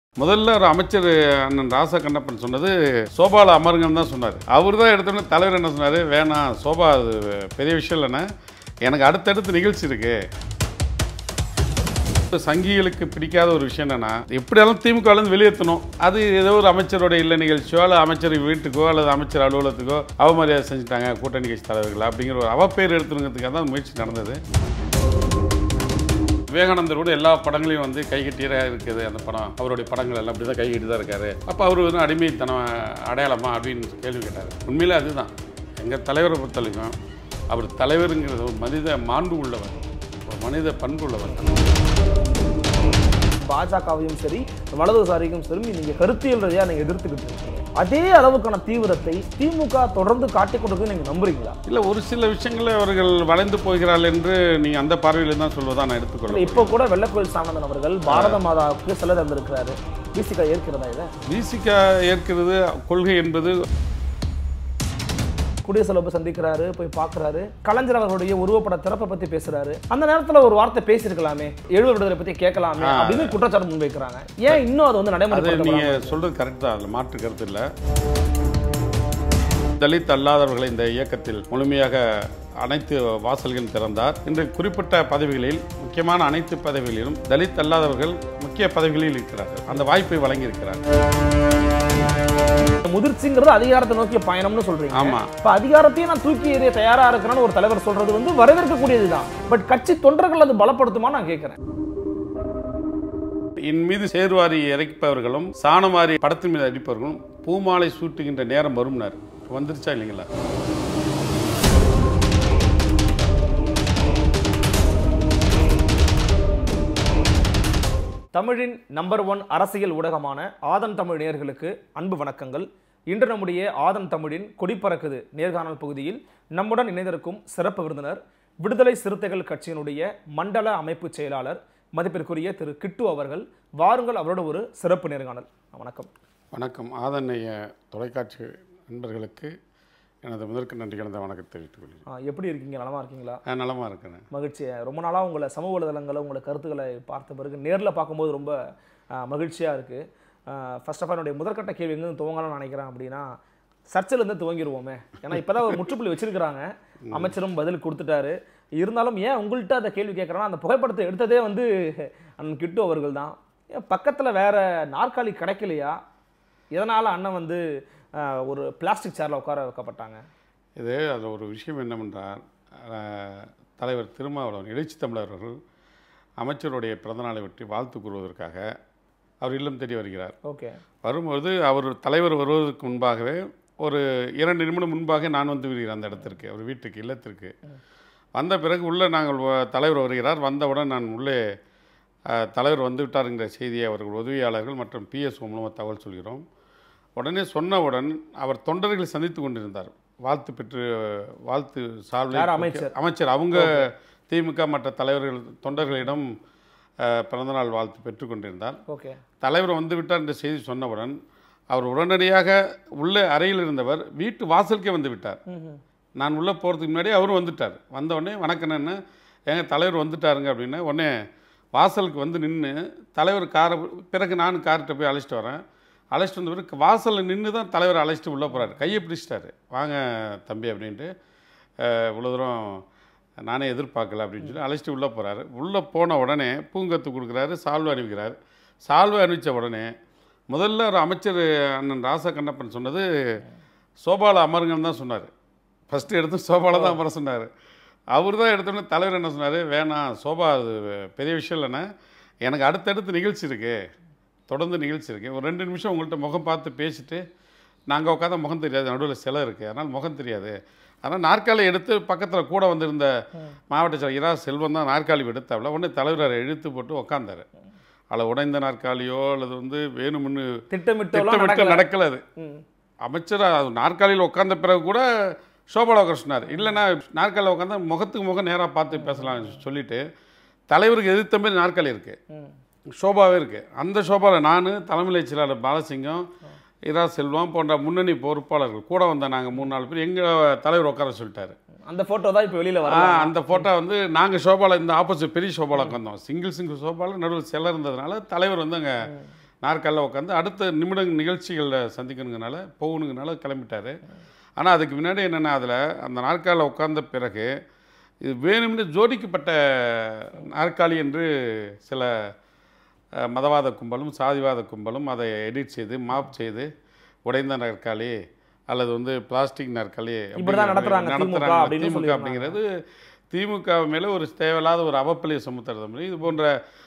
முதல்ல ஒரு அமைச்சர் அண்ணன் ராசா கண்ணப்பன் சொன்னது சோபால அமருங்கன்னு தான் சொன்னார் அவர் தான் எடுத்தோடனே தலைவர் என்ன சொன்னார் வேணாம் சோபா அது பெரிய விஷயம் இல்லைண்ணே எனக்கு அடுத்தடுத்து நிகழ்ச்சி இருக்கு சங்கிகளுக்கு பிடிக்காத ஒரு விஷயம் என்னன்னா எப்படியாலும் திமுகலேருந்து வெளியேற்றணும் அது ஏதோ ஒரு அமைச்சரோட இல்ல நிகழ்ச்சியோ அல்லது அமைச்சர் வீட்டுக்கோ அல்லது அமைச்சர் அலுவலகத்துக்கோ அவமரியாதை செஞ்சுட்டாங்க கூட்டணி கட்சி தலைவர்கள் அப்படிங்கிற ஒரு அவப்பேர் எடுத்துணுங்கிறதுக்காக தான் முயற்சி நடந்தது விவேகானந்தர் கூட எல்லா படங்களையும் வந்து கைகட்டியாக இருக்குது அந்த படம் அவருடைய படங்கள் எல்லாம் அப்படி தான் கைகட்டி தான் இருக்காரு அப்போ அவர் வந்து அடிமைத்தனம் அடையாளமா அப்படின்னு கேள்வி கேட்டார் உண்மையிலே அதுதான் எங்கள் தலைவரை பொறுத்தவரைக்கும் அவர் தலைவருங்கிறது ஒரு மனித மாண்பு உள்ளவர் ஒரு மனித பண்பு உள்ளவர் பாஜகவையும் சரி வலதுசாரிக்கும் சரி நீங்க கருத்தியல் ரீதியா நீங்க எதிர்த்துக்கிட்டு இருக்கீங்க அதே அளவுக்கான தீவிரத்தை திமுக தொடர்ந்து காட்டிக் கொண்டிருக்கு நீங்க நம்புறீங்களா இல்லை ஒரு சில விஷயங்களில் அவர்கள் வளைந்து போகிறார்கள் என்று நீங்கள் அந்த பார்வையில் தான் சொல்வதா நான் இல்ல எடுத்துக்கொள்ள இப்போ கூட வெள்ளக்கோயில் சாமிநாதன் அவர்கள் பாரத மாதாவுக்கு செல்ல தந்திருக்கிறாரு பிசிகா ஏற்கிறதா இதை விசிகா ஏற்கிறது கொள்கை என்பது குடியரசு சந்திக்கிறாரு போய் பார்க்கறாரு கலைஞர் அவர்களுடைய உருவப்பட திறப்பை பத்தி பேசுறாரு அந்த நேரத்துல ஒரு வார்த்தை பேசியிருக்கலாமே எழுவு விடுதலை பத்தி கேட்கலாமே அப்படின்னு குற்றச்சாட்டு முன்வைக்கிறாங்க ஏன் இன்னும் அது வந்து அது நடைமுறை நீங்கள் சொல்கிறது கரெக்ட் தான் அதில் மாற்று கருத்து இல்லை தலித் அல்லாதவர்களை இந்த இயக்கத்தில் முழுமையாக அனைத்து வாசல்கள் திறந்தார் இன்று குறிப்பிட்ட பதவிகளில் முக்கியமான அனைத்து பதவிகளிலும் தலித் அல்லாதவர்கள் முக்கிய பதவிகளில் இருக்கிறார்கள் அந்த வாய்ப்பை வழங்கியிருக்கிறார் முதிர்ச்சிங்கிறது அதிகாரத்தை நோக்கிய பயணம்னு சொல்றீங்க ஆமா இப்ப அதிகாரத்தையும் நான் தூக்கி எறிய தயாரா இருக்கிறேன்னு ஒரு தலைவர் சொல்றது வந்து வரவேற்கக்கூடியதுதான் பட் கட்சி தொண்டர்கள் அது பலப்படுத்துமா நான் கேட்கிறேன் என் மீது சேர்வாரி இறைப்பவர்களும் சாணவாரி படத்தின் மீது அடிப்பவர்களும் பூமாலை சூட்டுகின்ற நேரம் வரும்னார் வந்துருச்சா இல்லைங்களா தமிழின் நம்பர் ஒன் அரசியல் ஊடகமான ஆதன் தமிழ் நேயர்களுக்கு அன்பு வணக்கங்கள் இன்று நம்முடைய ஆதன் தமிழின் கொடிப்பறக்குது நேர்காணல் பகுதியில் நம்முடன் இணைந்திருக்கும் சிறப்பு விருந்தினர் விடுதலை சிறுத்தைகள் கட்சியினுடைய மண்டல அமைப்பு செயலாளர் மதிப்பிற்குரிய திரு கிட்டு அவர்கள் வாருங்கள் அவரோட ஒரு சிறப்பு நேர்காணல் வணக்கம் வணக்கம் ஆதனைய தொலைக்காட்சி நண்பர்களுக்கு எனது முதற்கு நன்றி கலந்த வணக்கத்தை தெரிவித்துக் கொள்கிறேன் ஆ, எப்படி இருக்கீங்க நலமா இருக்கீங்களா நான் நலமாக இருக்கிறேன் மகிழ்ச்சி ரொம்ப நாளாக உங்களை சமூக வலைதளங்களை உங்களை கருத்துக்களை பார்த்த பிறகு நேரில் பார்க்கும்போது ரொம்ப மகிழ்ச்சியாக இருக்குது ஃபர்ஸ்ட் ஆஃப் ஆல் என்னுடைய முதற்கட்ட கேள்வி எங்கே துவங்கலாம்னு நினைக்கிறேன் அப்படின்னா சர்ச்சில் இருந்து துவங்கிடுவோமே ஏன்னா இப்போ தான் ஒரு முற்றுப்புள்ளி வச்சிருக்கிறாங்க அமைச்சரும் பதில் கொடுத்துட்டாரு இருந்தாலும் ஏன் உங்கள்கிட்ட அந்த கேள்வி கேட்குறேன்னா அந்த புகைப்படத்தை எடுத்ததே வந்து அண்ணன் கிட்டு அவர்கள் தான் ஏன் பக்கத்தில் வேற நாற்காலி கிடைக்கலையா எதனால் அண்ணன் வந்து ஆஹ், ஒரு பிளாஸ்டிக் சேரில் உட்கார வைக்கப்பட்டாங்க இது அது ஒரு விஷயம் என்னவென்றால் அஹ், தலைவர் திருமாவளவன் எழுச்சி தமிழர் அவர்கள் அமைச்சருடைய பிறந்தநாளை ஒட்டி வாழ்த்து கூறுவதற்காக அவர் இல்லம் தேடி வருகிறார் ஓகே வரும்போது அவர் தலைவர் வருவதற்கு முன்பாகவே ஒரு இரண்டு நிமிடம் முன்பாக நான் வந்து விடுகிறேன் அந்த இடத்திற்கு அவர் வீட்டுக்கு இல்லத்திற்கு வந்த பிறகு உள்ளே நாங்கள் வ- தலைவர் வருகிறார் வந்தவுடன் நான் உள்ளே அஹ், தலைவர் வந்து விட்டாருங்கிற செய்தியை அவர்கள் உதவியாளர்கள் மற்றும் பிஎஸ் மூலமாக தகவல் சொல்கிறோம் உடனே சொன்னவுடன் அவர் தொண்டர்களை சந்தித்து கொண்டிருந்தார் வாழ்த்து பெற்று வாழ்த்து சால்வை யார் அமைச்சர்? அமைச்சர் அவங்க திமுக மற்ற தலைவர்கள் தொண்டர்களிடம் அஹ், பிறந்தநாள் வாழ்த்து பெற்றுக்கொண்டிருந்தார் ஓகே தலைவர் வந்து விட்டார் என்ற செய்தி சொன்னவுடன் அவர் உடனடியாக உள்ளே அறையில் இருந்தவர் வீட்டு வாசலுக்கே வந்து விட்டார் ம் நான் உள்ளே போகிறதுக்கு முன்னாடி அவரும் வந்துட்டார் வந்த உடனே வணக்கம் என்ன எங்க தலைவர் வந்துட்டாருங்க அப்படின்னு உடனே வாசலுக்கு வந்து நின்று தலைவர் காரை பிறகு நானும் கார்கிட்ட போய் அழைச்சிட்டு வரேன் அழைச்சிட்டு வந்த பிறகு வாசலில் நின்று தான் தலைவர் அழைச்சிட்டு உள்ளே போகிறாரு கையை பிடிச்சிட்டாரு வாங்க தம்பி அப்படின்ட்டு அஹ், இவ்வளோ தூரம் நானே எதிர்பார்க்கல அப்படின்னு சொல்லி அழைச்சிட்டு உள்ளே போகிறாரு உள்ளே போன உடனே பூங்கத்து கொடுக்குறாரு சால்வை அணிவிக்கிறார் சால்வை அணிவித்த உடனே முதல்ல ஒரு அமைச்சர் அண்ணன் ராசா கண்ணப்பன் சொன்னது சோபால அமருங்கன்னு தான் சொன்னார் ஃபஸ்ட்டு எடுத்து சோபால தான் அமர சொன்னார் அவர் தான் எடுத்தோடனே தலைவர் என்ன சொன்னார் வேணாம் சோபா அது பெரிய விஷயம் இல்லைண்ணே எனக்கு அடுத்தடுத்து நிகழ்ச்சி இருக்குது தொடர்ந்து நிகழ்ச்சி இருக்குது ஒரு ரெண்டு நிமிஷம் உங்கள்கிட்ட முகம் பார்த்து பேசிட்டு நாங்கள் உட்காந்தா முகம் தெரியாது நடுவில் சிலை இருக்குது அதனால் முகம் தெரியாது அதனால் நாற்காலி எடுத்து பக்கத்தில் கூட வந்திருந்த மாவட்ட செயலர் இரா செல்வம் தான் நாற்காலி எடுத்தாப்புல உடனே தலைவர் அதை இழுத்து போட்டு உக்காந்தாரு அதில் உடைந்த நாற்காலியோ அல்லது வந்து வேணும்னு திட்டமிட்டெல்லாம் திட்டமிட்டு நடக்கல நடக்கல அது ம். அமைச்சர் அது நாற்காலியில் உட்கார்ந்த பிறகு கூட சோபால உட்கார சொன்னார் இல்லைன்னா நாற்காலியில் உட்காந்தா முகத்துக்கு முகம் நேராக பார்த்து பேசலாம் சொல்லிட்டு தலைவருக்கு எதிர்த்த மாதிரி நாற்காலி இருக்குது ம். ஷோபாவே இருக்குது அந்த ஷோபாவில் நான் தலைமை செயலாளர் பாலசிங்கம் இரா செல்வம் போன்ற முன்னணி பொறுப்பாளர்கள் கூட வந்த நாங்கள் மூணு நாலு பேர் எங்கள் தலைவர் உட்கார சொல்லிட்டாரு அந்த போட்டோ தான் இப்போ வெளியில ஆ, வர அந்த ஃபோட்டோ வந்து நாங்கள் ஷோபால இந்த ஆப்போசிட் பெரிய ஷோபால உட்காந்தோம் சிங்கிள் சிங்கிள் ஷோபால நடுவில் சிலை இருந்ததுனால தலைவர் வந்து அங்கே நாற்காலில் உட்காந்து அடுத்த நிமிட நிகழ்ச்சிகளில் சந்திக்கணுங்கனால போகணுங்கனால கிளம்பிட்டார் ஆனால் அதுக்கு முன்னாடி என்னென்னா அதில் அந்த நாற்காலில் உட்கார்ந்த பிறகு இது வேணும்னு ஜோடிக்கப்பட்ட நாற்காலி என்று சில அஹ், மதவாத கும்பலும் சாதிவாத கும்பலும் அதை எடிட் செய்து மாப் செய்து உடைந்த நாற்காலி அல்லது வந்து பிளாஸ்டிக் நாற்காலி இப்படிதான் நடத்துறாங்க திமுக நடத்துறாங்க அப்படின்னு திமுக சொல்லியிருந்தாங்க. அப்படிங்கிறது திமுக மேலே ஒரு தேவையில்லாத ஒரு அவப்பலியை சுமத்துறது மாதிரி இது போன்ற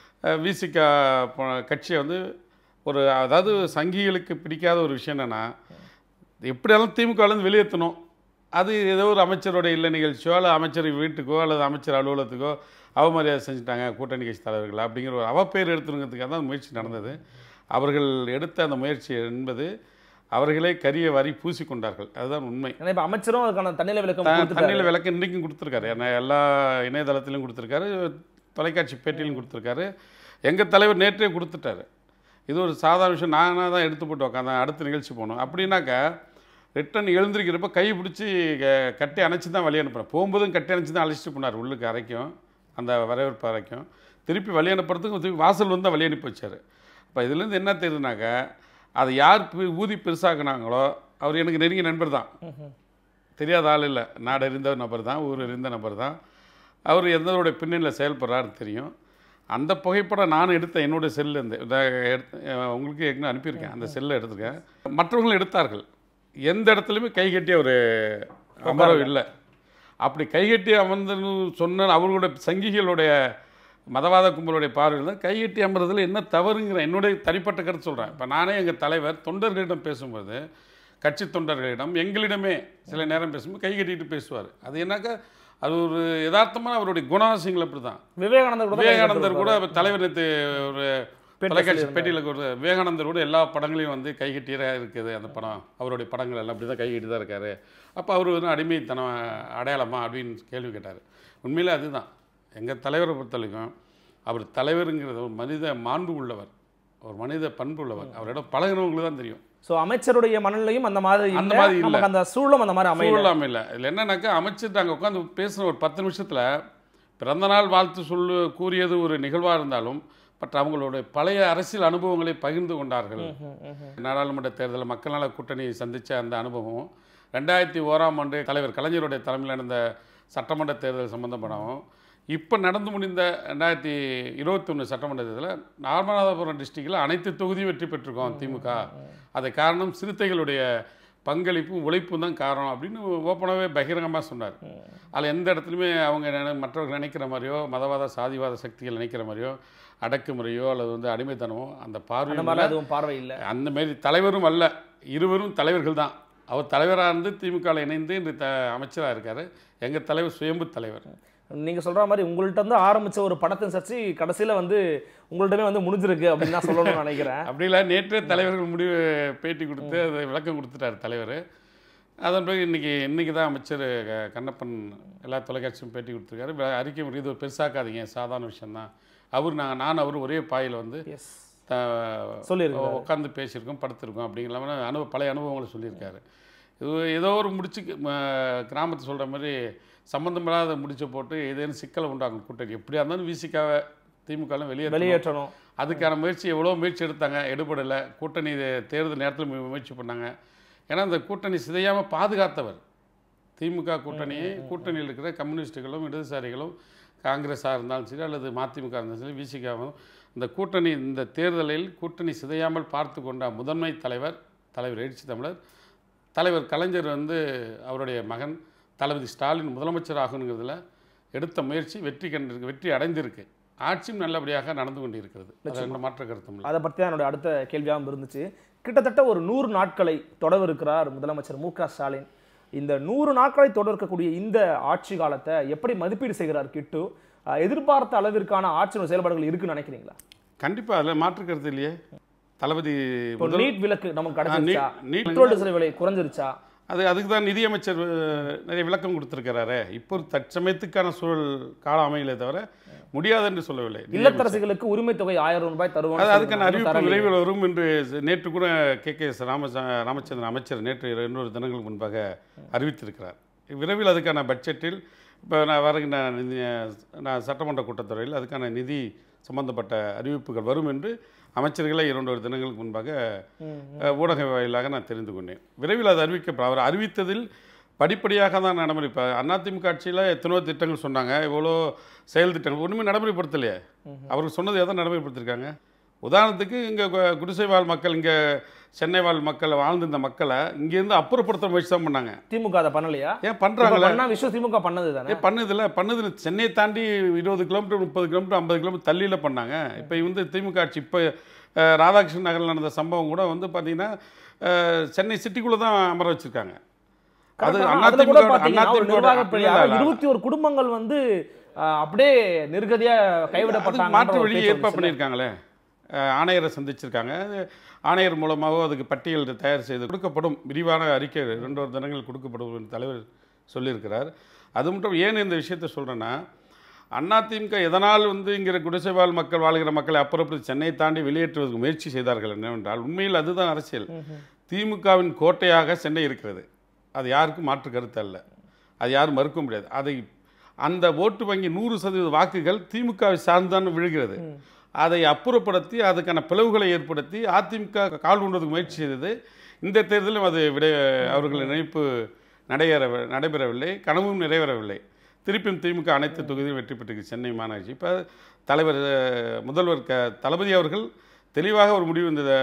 விசிகா கட்சியை வந்து ஒரு அதாவது சங்கிகளுக்கு பிடிக்காத ஒரு விஷயம் என்னென்னா எப்படியாலும் திமுகலேருந்து வெளியேற்றணும் அது ஏதோ ஒரு அமைச்சருடைய இல்ல நிகழ்ச்சியோ அல்லது அமைச்சர் வீட்டுக்கோ அல்லது அமைச்சர் அலுவலகத்துக்கோ அவமரியாதை செஞ்சுட்டாங்க கூட்டணி கட்சி தலைவர்கள் அப்படிங்கிற ஒரு அவப்பெயர் எடுத்துருங்கிறதுக்காக தான் அந்த முயற்சி நடந்தது அவர்கள் எடுத்த அந்த முயற்சி என்பது அவர்களே கரிய வாரி பூசிக்கொண்டார்கள் அதுதான் உண்மை ஏன்னா இப்போ அமைச்சரும் அதுக்கான தண்ணில விளக்கம் த- கொடுத்துட்டாரு தண்ணியில் விளக்கு இன்றைக்கும் கொடுத்துருக்காரு ஏன்னா எல்லா இணையதளத்திலும் கொடுத்துருக்காரு தொலைக்காட்சி பேட்டியிலும் கொடுத்துருக்காரு எங்கள் தலைவர் நேற்றே கொடுத்துட்டாரு இது ஒரு சாதாரண விஷயம் நானாக தான் எடுத்து போட்டு உட்காந்தேன் அடுத்த நிகழ்ச்சி போகணும் அப்படின்னாக்கா ரிட்டன் எழுந்திருக்கிறப்ப கை பிடிச்சி க- கட்டி அணைச்சி தான் வழி அனுப்புகிறேன் போகும்போதும் கட்டி அணைச்சி தான் அழைச்சிட்டு போனார் உள்ளுக்கு அறைக்கும் அந்த வரவேற்பு அறைக்கும் திருப்பி வழி அனுப்புறதுக்கு திருப்பி வாசல் வந்து தான் வழி அனுப்பி வச்சார் இப்போ இதுலேருந்து என்ன தெரியுதுனாக்கா அதை யார் பெ- ஊதி பெருசாக்குனாங்களோ அவர் எனக்கு நெருங்கிய நண்பர் தான் தெரியாத ஆள் இல்லை நாடு அறிந்த நபர் தான் ஊர் அறிந்த நபர் தான் அவர் எந்தவருடைய பின்னணியில் செயல்படுறாருன்னு தெரியும் அந்த புகைப்படம் நான் எடுத்த என்னுடைய செல்லேருந்து இதை எடுத்து அஹ் உங்களுக்கு ஏற்கனவே அனுப்பியிருக்கேன் அந்த செல்லை எடுத்திருக்கேன் மற்றவங்களும் எடுத்தார்கள் எந்த இடத்துலையுமே கைகட்டி அவர் அமரவு இல்லை அப்படி கைகட்டி அமர்ந்துன்னு சொன்ன அவர்களுடைய சங்கிகளுடைய மதவாத கும்பலுடைய பார்வையில் தான் கைகட்டி அமர்றதுல என்ன தவறுங்கிற என்னுடைய தனிப்பட்ட கருத்து சொல்கிறேன் இப்போ நானே எங்கள் தலைவர் தொண்டர்களிடம் பேசும்போது கட்சி தொண்டர்களிடம் எங்களிடமே சில நேரம் பேசும்போது கை கட்டிட்டு பேசுவார் அது என்னக்கா அது ஒரு யதார்த்தமான அவருடைய குணாசியங்கள் அப்படி தான் விவேகானந்தர் கூட விவேகானந்தர் கூட தலைவர் நேற்று ஒரு பேட்டியில தொலைக்காட்சி சொல்லியிருந்தாரு. பேட்டியில் ஒரு விவேகானந்தர் கூட எல்லா படங்களையும் வந்து கைகட்டியாக இருக்குது அந்த படம் அவருடைய படங்கள் எல்லாம் அப்படி தான் கைகட்டி தான் இருக்காரு அப்போ அவர் வந்து அடிமைத்தனம் அடையாளமா அப்படின்னு கேள்வி கேட்டார் உண்மையிலே அதுதான் எங்கள் தலைவரை பொறுத்தவரைக்கும் அவர் தலைவருங்கிறது ஒரு மனித மாண்பு உள்ளவர் ஒரு மனித பண்பு உள்ளவர் அவரிடம் பழகினவங்களுக்கு தான் தெரியும் ஸோ அமைச்சருடைய மனநிலையும் அந்த மாதிரி அந்த இல்ல. மாதிரி இல்ல. நமக்கு அந்த சூழலும் அந்த மாதிரி அமையல சூழலாம் இல்லை இதில் என்னன்னாக்கா அமைச்சர் அங்கே உட்காந்து பேசின ஒரு பத்து நிமிஷத்தில் பிறந்தநாள் வாழ்த்து சொல்லு கூறியது ஒரு நிகழ்வாக இருந்தாலும் பட் அவங்களுடைய பழைய அரசியல் அனுபவங்களை பகிர்ந்து கொண்டார்கள் ம்ஹும், ம்ஹும். நாடாளுமன்ற தேர்தலில் மக்கள் நல கூட்டணி சந்தித்த அந்த அனுபவம் ரெண்டாயிரத்தி ஓராம் ஆண்டு தலைவர் கலைஞருடைய தலைமையில் நடந்த சட்டமன்ற தேர்தல் சம்பந்தப்படவும் இப்போ நடந்து முடிந்த ரெண்டாயிரத்தி இருபத்தொன்று சட்டமன்ற தேர்தலில் ராமநாதபுரம் டிஸ்ட்ரிக்டில் அனைத்து தொகுதியும் வெற்றி பெற்றிருக்கோம் திமுக அது காரணம் சிறுத்தைகளுடைய பங்களிப்பும் உழைப்பும் தான் காரணம் அப்படின்னு ஓப்பனாகவே பகிரங்கமாக சொன்னார் அதில் எந்த இடத்துலையுமே அவங்க நினை- மற்றவர்கள் நினைக்கிற மாதிரியோ மதவாத சாதிவாத சக்திகள் நினைக்கிற மாதிரியோ அடக்குமுறையோ அல்லது வந்து அடிமைத்தனமோ அந்த அந்த பார்வை மாதிரி எதுவும் பார்வை இல்ல அந்த மாரி தலைவரும் அல்ல இருவரும் தலைவர்கள் தான் அவர் தலைவராக இருந்து திமுகவில் இணைந்து இன்று த அமைச்சராக இருக்கார் எங்கள் தலைவர் சுயம்பு தலைவர் நீங்க சொல்ற மாதிரி உங்கள்ட்ட இருந்து ஆரம்பிச்ச ஒரு படத்தின் சர்ச்சை கடைசியில வந்து உங்கள்ட்டமே வந்து முடிஞ்சிருக்கு அப்படின்னு தான் சொல்லணும்னு நினைக்கிறேன் அப்படி இல்லை நேற்றே தலைவர்கள் முடிவு பேட்டி கொடுத்து அதை விளக்கம் கொடுத்துட்டார் தலைவர் அதன் பிறகு இன்றைக்கி இன்றைக்கி தான் அமைச்சர் க- கண்ணப்பன் எல்லா தொலைக்காட்சியும் பேட்டி கொடுத்துருக்காரு வே- அறிக்கை இது ஒரு பெருசாக்காதீங்க சாதாரண விஷயந்தான் அவர் நான் நான் அவர் ஒரே பாயில் வந்து எஸ் த சொல்லியிருக்காரு உட்காந்து பேசியிருக்கோம் படுத்திருக்கோம் அப்படிங்கிற மாதிரி அனுபவ பழைய அனுபவங்களை சொல்லியிருக்காரு இது ஏதோ ஒரு முடிச்சு கிராமத்தை சொல்கிற மாதிரி சம்மந்தமில்லாத முடிச்சை போட்டு ஏதேனும் சிக்கலை உண்டாகும் கூட்டணி எப்படியா இருந்தாலும் விசிக்காவை திமுகலாம் வெளியே வெளியேற்றணும் அதுக்கான முயற்சி எவ்வளோ முயற்சி எடுத்தாங்க எடுபடலை கூட்டணி இது தேர்தல் நேரத்தில் மு- முயற்சி பண்ணாங்க ஏன்னா அந்த கூட்டணி சிதையாமல் பாதுகாத்தவர் திமுக கூட்டணியை கூட்டணியில் இருக்கிற கம்யூனிஸ்ட்டுகளும் இடதுசாரிகளும் காங்கிரஸாக இருந்தாலும் சரி அல்லது மதிமுக இருந்தாலும் சரி விசிகாவும் இந்த கூட்டணி இந்த தேர்தலில் கூட்டணி சிதையாமல் பார்த்து கொண்ட முதன்மை தலைவர் தலைவர் எழுச்சி தமிழர் தலைவர் கலைஞர் வந்து அவருடைய மகன் தளபதி ஸ்டாலின் முதலமைச்சர் ஆகணுங்கிறதுல எடுத்த முயற்சி வெற்றி கண்டிருக்கு வெற்றி அடைந்திருக்கு ஆட்சியும் நல்லபடியாக நடந்து கொண்டிருக்கிறது அது ரெண்டு மாற்ற கருத்தும் இல்லை அதை பற்றி தான் என்னோட அடுத்த கேள்வியாகவும் இருந்துச்சு கிட்டத்தட்ட ஒரு நூறு நாட்களை தொடர்விருக்கிறார் முதலமைச்சர் மு க ஸ்டாலின் இந்த நூறு நாட்களை தொடர்க்கக்கூடிய இந்த ஆட்சி காலத்தை எப்படி மதிப்பீடு செய்கிறார் கிட்டு அஹ், எதிர்பார்த்த அளவிற்கான ஆட்சியின் செயல்பாடுகள் இருக்குன்னு நினைக்கிறீங்களா கண்டிப்பாக அதில் மாற்று கருத்து இல்லையே தளபதி இப்போ முதல் நீட் விலக்கு நமக்கு ஆ, கிடைச்சிருச்சா நீட் நீட் பெட்ரோல் டீசல் விலை குறைஞ்சிருச்சா அது அதுக்கு தான் நிதியமைச்சர் அஹ், நிறைய விளக்கம் கொடுத்துருக்கிறாரு இப்போ ஒரு தற்சமயத்துக்கான சூழல் காலம் அமையலே தவிர முடியாது என்று சொல்லவில்லை இல்லத்தரசிகளுக்கு உரிமை தொகை ஆயிரம் ரூபாய் அது தருவாங்க அதுக்கான அறிவிப்பு விரைவில் வரும் என்று நேற்று கூட கே கே எஸ் ராமச்ச ராமச்சந்திரன் அமைச்சர் நேற்று இன்னொரு தினங்களுக்கு முன்பாக அறிவித்திருக்கிறார் விரைவில் அதுக்கான பட்ஜெட்டில் இப்போ நான் வருகின்ற நிதி நான் சட்டமன்ற கூட்டத்தொடரில் அதுக்கான நிதி சம்பந்தப்பட்ட அறிவிப்புகள் வரும் என்று அமைச்சர்களை இரண்டு ஒரு தினங்களுக்கு முன்பாக ம், அஹ், ஊடக வாயிலாக நான் தெரிந்து கொண்டேன் விரைவில் அது அறிவிக்க அவர் அறிவித்ததில் படிப்படியாக தான் நடைமுறை இப்போ அதிமுக ஆட்சியில் எத்தனையோ திட்டங்கள் சொன்னாங்க இவ்வளோ செயல் திட்டங்கள் ஒன்றுமே நடைமுறைப்படுத்தலையே அவருக்கு சொன்னது எதை நடைமுறைப்படுத்திருக்காங்க உதாரணத்துக்கு இங்கே குடிசை வாழ் மக்கள் இங்கே சென்னை வாழ் மக்கள் வாழ்ந்திருந்த மக்களை இங்கேருந்து அப்புறப்படுத்த முயற்சி தான் பண்ணாங்க திமுக அதை பண்ணலையா ஏன் இப்ப பண்ணுறாங்களே பண்ணா விஷயம் திமுக பண்ணது தானே ஏ பண்ணுதில்ல பண்ணுது சென்னையை தாண்டி இருபது கிலோமீட்டர் முப்பது கிலோமீட்டர் ஐம்பது கிலோமீட்டர் தள்ளியில் பண்ணாங்க இப்போ வந்து திமுக ஆட்சி இப்போ அஹ், ராதாகிருஷ்ணன் நகரில் நடந்த சம்பவம் கூட வந்து பார்த்தீங்கன்னா அஹ், சென்னை சிட்டிக்குள்ளே தான் அமர வச்சிருக்காங்க அது Correct. ஆனா அண்ணா அதுல கூட திமுக பாத்தீங்கன்னா ஒரு அதிமுக நிர்வாக பிழையாக இல்ல, இல்ல. இருபத்தி ஒரு குடும்பங்கள் வந்து ஆஹ், அப்படியே நிர்கதியா அதுக்கு கைவிடப்பட்டாங்க மாற்று வழி ஏற்பாடு பண்ணியிருக்காங்களே அஹ், ஆணையரை சந்திச்சிருக்காங்க அது ஆணையர் மூலமாகவோ அதுக்கு பட்டியல் தயார் செய்து கொடுக்கப்படும் விரிவான அறிக்கை ரெண்டு ஒரு தினங்கள் கொடுக்கப்படும் என்று தலைவர் சொல்லியிருக்கிறார் அது மட்டும் ஏன் இந்த விஷயத்தை சொல்கிறேன்னா அதிமுக எதனால் வந்து இங்கிற குடிசைவாழ் மக்கள் வாழ்கிற மக்களை அப்புறப்படுத்தி சென்னையை தாண்டி வெளியேற்றுவதற்கு முயற்சி செய்தார்கள் என்னவென்றால் உண்மையில் அதுதான் அரசியல் திமுகவின் கோட்டையாக சென்னை இருக்கிறது அது யாருக்கும் மாற்று கருத்து அல்ல அது யாரும் மறுக்க முடியாது அதை அந்த ஓட்டு வங்கி நூறு சதவீத வாக்குகள் திமுகவை சார்ந்தான் விழுகிறது அதை அப்புறப்படுத்தி அதுக்கான பிளவுகளை ஏற்படுத்தி அதிமுக கால் கொண்டதுக்கு முயற்சி செய்தது இந்த தேர்தலும் அது விட அவர்கள் நினைப்பு நடைபெற நடைபெறவில்லை கனவும் நிறைவேறவில்லை திருப்பியும் திமுக அனைத்து தொகுதியும் வெற்றி பெற்றிருக்கு சென்னை மாநகராட்சி இப்போ தலைவர் அஹ், முதல்வர் க தளபதி அவர்கள் தெளிவாக ஒரு முடிவு இந்த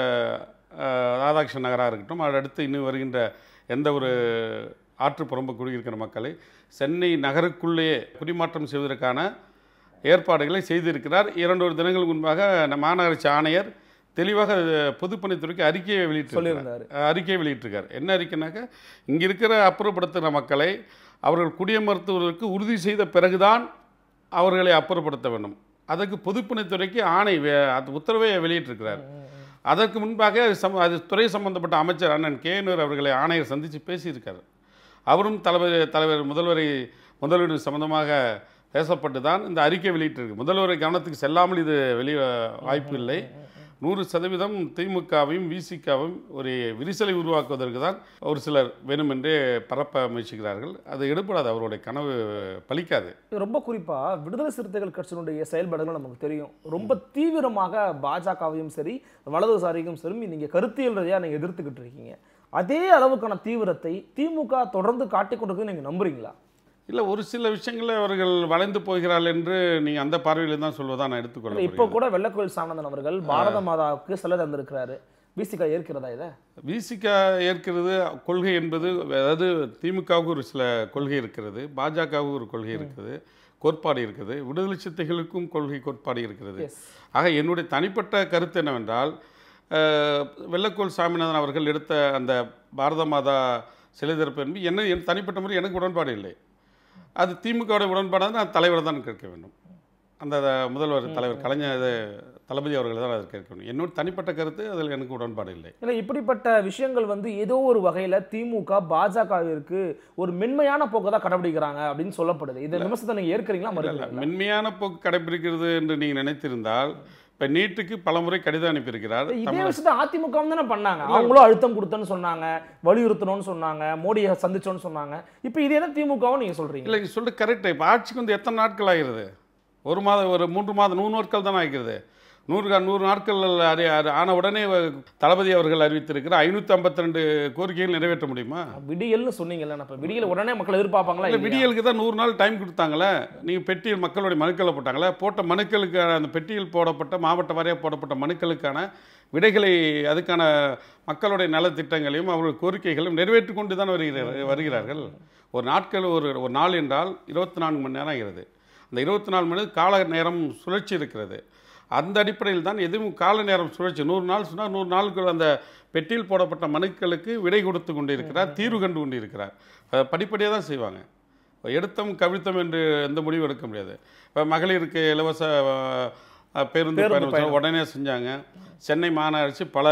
அஹ், ராதாகிருஷ்ணன் நகராக இருக்கட்டும் அதை அடுத்து இன்னும் வருகின்ற எந்த ஒரு ஆற்று புறம்பு குடியிருக்கிற மக்களை சென்னை நகருக்குள்ளேயே குடிமாற்றம் செய்வதற்கான ஏற்பாடுகளை செய்திருக்கிறார் இரண்டு ஒரு தினங்கள் முன்பாக நம்ம மாநகராட்சி ஆணையர் தெளிவாக அஹ், பொதுப்பணித்துறைக்கு அறிக்கையை வெளியிட்டிருக்கிறார் சொல்லியிருந்தாரு அஹ், அறிக்கையை வெளியிட்டிருக்கார் என்ன அறிக்கைனாக்கா இங்கே இருக்கிற அப்புறப்படுத்துகிற மக்களை அவர்கள் குடியமர்த்துவதற்கு உறுதி செய்த பிறகுதான் அவர்களை அப்புறப்படுத்த வேண்டும் அதற்கு பொதுப்பணித்துறைக்கு ஆணை வே- அது உத்தரவை வெளியிட்டிருக்கிறார் அதற்கு முன்பாக அது சம அது துறை சம்பந்தப்பட்ட அமைச்சர் அண்ணன் கேனூர் அவர்களை ஆணையர் சந்தித்து பேசியிருக்கார் அவரும் தலைவர் தலைவர் முதல்வரை முதல்வர் சம்பந்தமாக பேசப்பட்டு தான் இந்த அறிக்கை வெளியிட்டிருக்கு முதல்வரை கவனத்துக்கு செல்லாமல் இது வெளியே வாய்ப்பு இல்லை நூறு சதவீதம் திமுகவையும் விசிகாவையும் ஒரு விரிசலை உருவாக்குவதற்கு தான் ஒரு சிலர் வேணுமென்றே பரப்ப முயற்சிக்கிறார்கள் அது எடுபடாது அவருடைய கனவு பலிக்காது இது ரொம்ப குறிப்பா விடுதலை சிறுத்தைகள் கட்சியினுடைய செயல்பாடுகள் நமக்கு தெரியும் ரொம்ப தீவிரமாக பாஜகவையும் சரி வலதுசாரிக்கும் சரி நீங்க கருத்தியல் ரீதியா நீங்க எதிர்த்துக்கிட்டு இருக்கீங்க அதே அளவுக்கான தீவிரத்தை திமுக தொடர்ந்து காட்டிக் கொண்டிருக்கு நீங்க நம்புறீங்களா இல்லை ஒரு சில விஷயங்களில் அவர்கள் வளைந்து போகிறார்கள் என்று நீங்கள் அந்த பார்வையில் தான் சொல்வதா நான் எடுத்துக்கொள்ள இல்ல, இப்போ கூட வெள்ளக்கோயில் சாமிநாதன் அவர்கள் பாரத மாதாவுக்கு சிலை தந்திருக்கிறாரு பிசிகா ஏற்கிறதா இதை விசிகா ஏற்கிறது கொள்கை என்பது அதாவது திமுகவுக்கு ஒரு சில கொள்கை இருக்கிறது பாஜகவுக்கு ஒரு கொள்கை இருக்குது கோட்பாடு இருக்குது விடுதலை சிறுத்தைகளுக்கும் கொள்கை கோட்பாடு இருக்கிறது எஸ் ஆக என்னுடைய தனிப்பட்ட கருத்து என்னவென்றால் அஹ், வெள்ளக்கோள் சாமிநாதன் அவர்கள் எடுத்த அந்த பாரத மாதா சிலை திறப்பு என்பது என்ன என் தனிப்பட்ட முறை எனக்கு உடன்பாடு இல்லை அது திமுகவோட உடன்பாடாக நான் தலைவர் தான் கேட்க வேண்டும் அந்த முதல்வர் தலைவர் கலைஞர் இது தளபதி அவர்கள் தான் அதை கேட்க வேண்டும் என்னோட தனிப்பட்ட கருத்து அதில் எனக்கு உடன்பாடு இல்லை இல்லை இப்படிப்பட்ட விஷயங்கள் வந்து ஏதோ ஒரு வகையில திமுக பாஜகவிற்கு ஒரு மென்மையான போக்கை தான் கடைபிடிக்கிறாங்க அப்படின்னு சொல்லப்படுது இந்த விமர்சனத்தை நீங்க ஏற்கிறீங்களா இல்ல, மறுக்கிறீங்களா மென்மையான போக்கு கடைபிடிக்கிறது என்று நீங்கள் நினைத்திருந்தால் இப்போ நீட்டுக்கு பலமுறை கடிதம் அனுப்பியிருக்கிறார் இதே தமிழக விஷயத்தை அதிமுக தானே பண்ணாங்க அவங்களும் அழுத்தம் கொடுத்தேன்னு சொன்னாங்க வலியுறுத்தணும்னு சொன்னாங்க மோடியை சந்திச்சோன்னு சொன்னாங்க இப்போ இது என்ன திமுகவும் நீங்க சொல்றீங்க இல்லை நீங்கள் சொல்லிட்டு கரெக்டு இப்போ ஆட்சிக்கு வந்து எத்தனை நாட்கள் ஆகிறது ஒரு மாதம் ஒரு மூன்று மாதம் நூறு நாட்கள் தானே ஆகிறது நூறு கா- நூறு நாட்கள் அறி அறி- ஆன உடனே வ- தளபதி அவர்கள் அறிவித்திருக்கிற ஐநூற்றி ஐம்பத்தி ரெண்டு கோரிக்கைகள் நிறைவேற்ற முடியுமா விடியல்னு சொன்னீங்கல்ல நான் இப்போ விடியல் உடனே மக்கள் எதிர்பார்ப்பாங்களா இல்லை இல்லையா? விடியலுக்கு தான் நூறு நாள் டைம் கொடுத்தாங்களே நீங்கள் பெட்டியல் மக்களுடைய மனுக்களை போட்டாங்களே போட்ட மனுக்களுக்கு அந்த பெட்டியில் போடப்பட்ட மாவட்ட வாரியாக போடப்பட்ட மனுக்களுக்கான விடைகளை அதுக்கான மக்களுடைய நலத்திட்டங்களையும் அவர்கள் கோரிக்கைகளையும் நிறைவேற்றி கொண்டு தான் வருகிறார் வருகிறார்கள் ஒரு நாட்கள் ஒரு ஒரு நாள் என்றால் இருபத்தி நான்கு மணி நேரம் ஆகிறது அந்த இருபத்தி நாலு மணி நேரம் கால நேரம் சுழற்சி இருக்கிறது அந்த அடிப்படையில் தான் எதுவும் கால நேரம் சுழற்சி நூறு நாள் சொன்னால் நூறு நாளுக்கு அந்த பெட்டியில் போடப்பட்ட மனுக்களுக்கு விடை கொடுத்து கொண்டு இருக்கிறார் தீர்வு கண்டு கொண்டு இருக்கிறார் படிப்படியாக தான் செய்வாங்க எடுத்தம் கவிழ்த்தம் என்று எந்த முடிவும் எடுக்க முடியாது இப்போ மகளிருக்கு இலவச அஹ், பேருந்து பேருந்து பயணம் பயணம். உடனே செஞ்சாங்க சென்னை மாநகராட்சி பல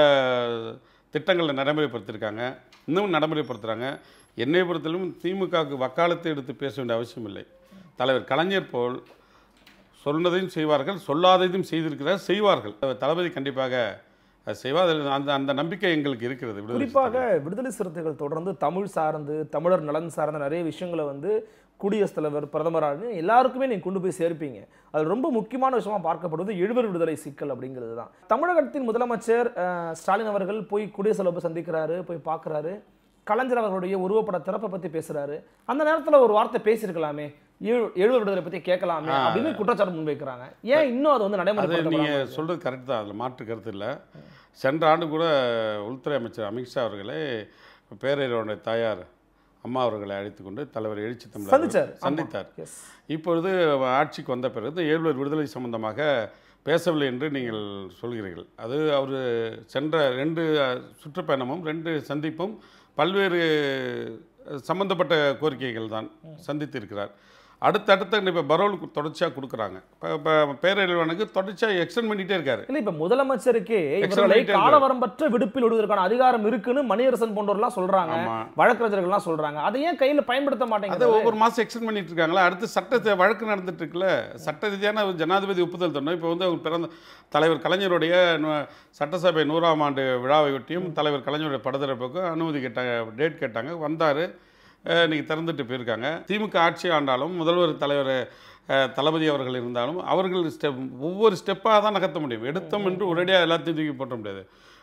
திட்டங்களை நடைமுறைப்படுத்தியிருக்காங்க இன்னும் நடைமுறைப்படுத்துகிறாங்க என்னை பொறுத்தலும் திமுகவுக்கு வக்காலத்தை எடுத்து பேச வேண்டிய அவசியம் இல்லை தலைவர் கலைஞர் போல் சொன்னதையும் செய்வார்கள் சொல்லாததையும் செய்திருக்கிறார் செய்வார்கள் தளபதி கண்டிப்பாக அது செய்வார் அதில் அந்த அந்த நம்பிக்கை எங்களுக்கு இருக்கிறது விடுதலை குறிப்பாக விடுதலை சிறுத்தைகள் தொடர்ந்து தமிழ் சார்ந்து தமிழர் நலன் சார்ந்த நிறைய விஷயங்களை வந்து குடியரசுத் தலைவர் பிரதமராக எல்லாருக்குமே நீங்கள் கொண்டு போய் சேர்ப்பீங்க அது ரொம்ப முக்கியமான விஷயமா பார்க்கப்படுவது எழுவர் விடுதலை சிக்கல் அப்படிங்கிறது தான் தமிழகத்தின் முதலமைச்சர் அஹ், ஸ்டாலின் அவர்கள் போய் குடியரசுத் தலைவர் சந்திக்கிறாரு போய் பார்க்குறாரு கலைஞர் அவர்களுடைய உருவப்பட திறப்பை பற்றி பேசுறாரு அந்த நேரத்தில் ஒரு வார்த்தை பேசியிருக்கலாமே எழு எழுவர் விடுதலை பற்றி கேட்கலாமே அப்படின்னு குற்றச்சாட்டு முன்வைக்கிறாங்க ஏன் இன்னும் அது வந்து அது நடைமுறை நீங்கள் சொல்கிறது கரெக்ட் தான் அதில் மாற்று கருத்து இல்லை சென்ற ஆண்டு கூட உள்துறை அமைச்சர் அமித்ஷா அவர்களே பேரறிவோட தாயார் அம்மா அவர்களை அழைத்து கொண்டு தலைவர் எழுச்சி தமிழர் சந்திச்சார் ஆமா. சந்தித்தார் Yes. இப்பொழுது ஆட்சிக்கு வந்த பிறகு ஏழுவர் விடுதலை சம்பந்தமாக பேசவில்லை என்று நீங்கள் சொல்கிறீர்கள் அது அவர் சென்ற ரெண்டு அஹ், சுற்றுப்பயணமும் ரெண்டு சந்திப்பும் பல்வேறு அஹ், சம்பந்தப்பட்ட கோரிக்கைகள் தான் சந்தித்திருக்கிறார் அடுத்தடுத்த இப்போ பரோலுக்கு தொடர்ச்சியாக கொடுக்குறாங்க இப்போ இப்போ பேரறிவானுக்கு தொடர்ச்சியாக எக்ஸ்டெண்ட் பண்ணிகிட்டே இருக்காரு இல்ல இப்ப முதலமைச்சருக்கே இவர்களை Excellent. காலவரம்பற்ற விடுப்பில் விடுவதற்கான அதிகாரம் இருக்குன்னு மணியரசன் போன்றவர்லாம் சொல்றாங்க ஆமாம் வழக்கறிஞர்கள்லாம் சொல்றாங்க அதை ஏன் கையில பயன்படுத்த அதை மாட்டேங்குது ஒவ்வொரு மாதம் எக்ஸ்டெண்ட் பண்ணிட்டு இருக்காங்களா அடுத்து சட்டத்தை வழக்கு நடந்துட்டு இருக்குல்ல சட்ட ரீதியான ஒரு ஜனாதிபதி ஒப்புதல் தரணும் இப்போ வந்து அவங்க பிறந்த தலைவர் கலைஞருடைய நு- சட்டசபை நூறாம் ஆண்டு விழாவையொட்டியும் தலைவர் கலைஞருடைய படத்திறப்புக்கு அனுமதி கேட்டாங்க டேட் கேட்டாங்க வந்தார் இன்னைக்கு திறந்துட்டு போயிருக்காங்க திமுக ஆட்சி ஆண்டாலும் முதல்வர் தலைவர் அஹ், தளபதி அவர்கள் இருந்தாலும் அவர்கள் ஸ்டெப் ஒவ்வொரு ஸ்டெப்பாக தான் நகர்த்த முடியும் எடுத்தோம் என்று ஒரேடியாக எல்லாத்தையும் தூக்கி போட்ட முடியாது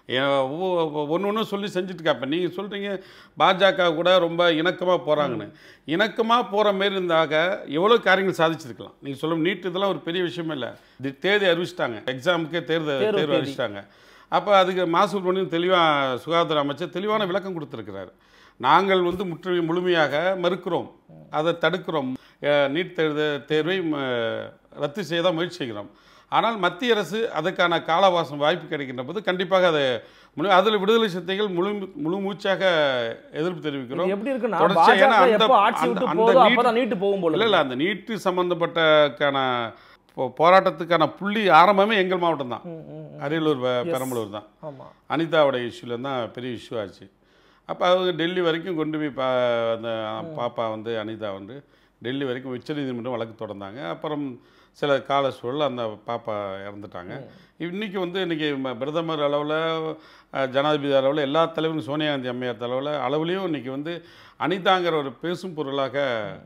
ஒன்று ஒன்று சொல்லி செஞ்சுட்டு இருக்காப்ப நீங்கள் சொல்கிறீங்க பாஜக கூட ரொம்ப இணக்கமாக போகிறாங்கன்னு இணக்கமாக போகிற மாரி இருந்தாக எவ்வளோ காரியங்கள் சாதிச்சிருக்கலாம் நீங்கள் சொல்லும் நீட் இதெல்லாம் ஒரு பெரிய விஷயமே இல்லை இது தேதி அறிவிச்சிட்டாங்க எக்ஸாமுக்கே தேர்தல் தேர்வு தேர்வு தேதி. அறிவிச்சிட்டாங்க அப்போ அதுக்கு மாசூல் பண்ணி தெளிவாக சுகாதார அமைச்சர் தெளிவான விளக்கம் கொடுத்துருக்கிறார் நாங்கள் வந்து முற்று முழுமையாக மறுக்கிறோம் அதை தடுக்கிறோம் அஹ், நீட் தேர்வு தேர்வை ம, ரத்து செய்ய தான் முயற்சி செய்கிறோம் ஆனால் மத்திய அரசு அதற்கான காலவாசம் வாய்ப்பு கிடைக்கின்ற போது கண்டிப்பாக அதை முழு அதில் விடுதலை சிறுத்தைகள் முழு முழு மூச்சாக எதிர்ப்பு இது தெரிவிக்கிறோம் எப்படி இருக்குன்னா தொடர்ச்சியா ஏன்னா பாஜக அந்த- எப்போ ஆட்சி அந்த- விட்டு அந்த போதோ நீட்- அப்பதான் நீட்டு போகும் போல இல்லை இல்லை அந்த நீட்டு சம்பந்தப்பட்டக்கான போ- போராட்டத்துக்கான புள்ளி ஆரம்பமே எங்கள் மாவட்டம் தான் ம், ம், ம். அரியலூர் பெ- பெரம்பலூர் தான் ஆமா அனிதாவோட இஷ்யூல தான் பெரிய இஷ்யூ ஆச்சு அப்போ அவங்க டெல்லி வரைக்கும் கொண்டு போய் பா அந்த பாப்பா வந்து அனிதா வந்து டெல்லி வரைக்கும் உச்சநீதிமன்றம் வழக்கு தொடர்ந்தாங்க அப்புறம் சில கால சூழல் அந்த பாப்பா இறந்துட்டாங்க இன்னைக்கு வந்து இன்னைக்கு ம- பிரதமர் அளவில் ஜனாதிபதி அளவில் எல்லா தலைவரும் சோனியா காந்தி அம்மையார் அளவில் அளவுலேயும் இன்னைக்கு வந்து அனிதாங்கிற ஒரு பேசும் பொருளாக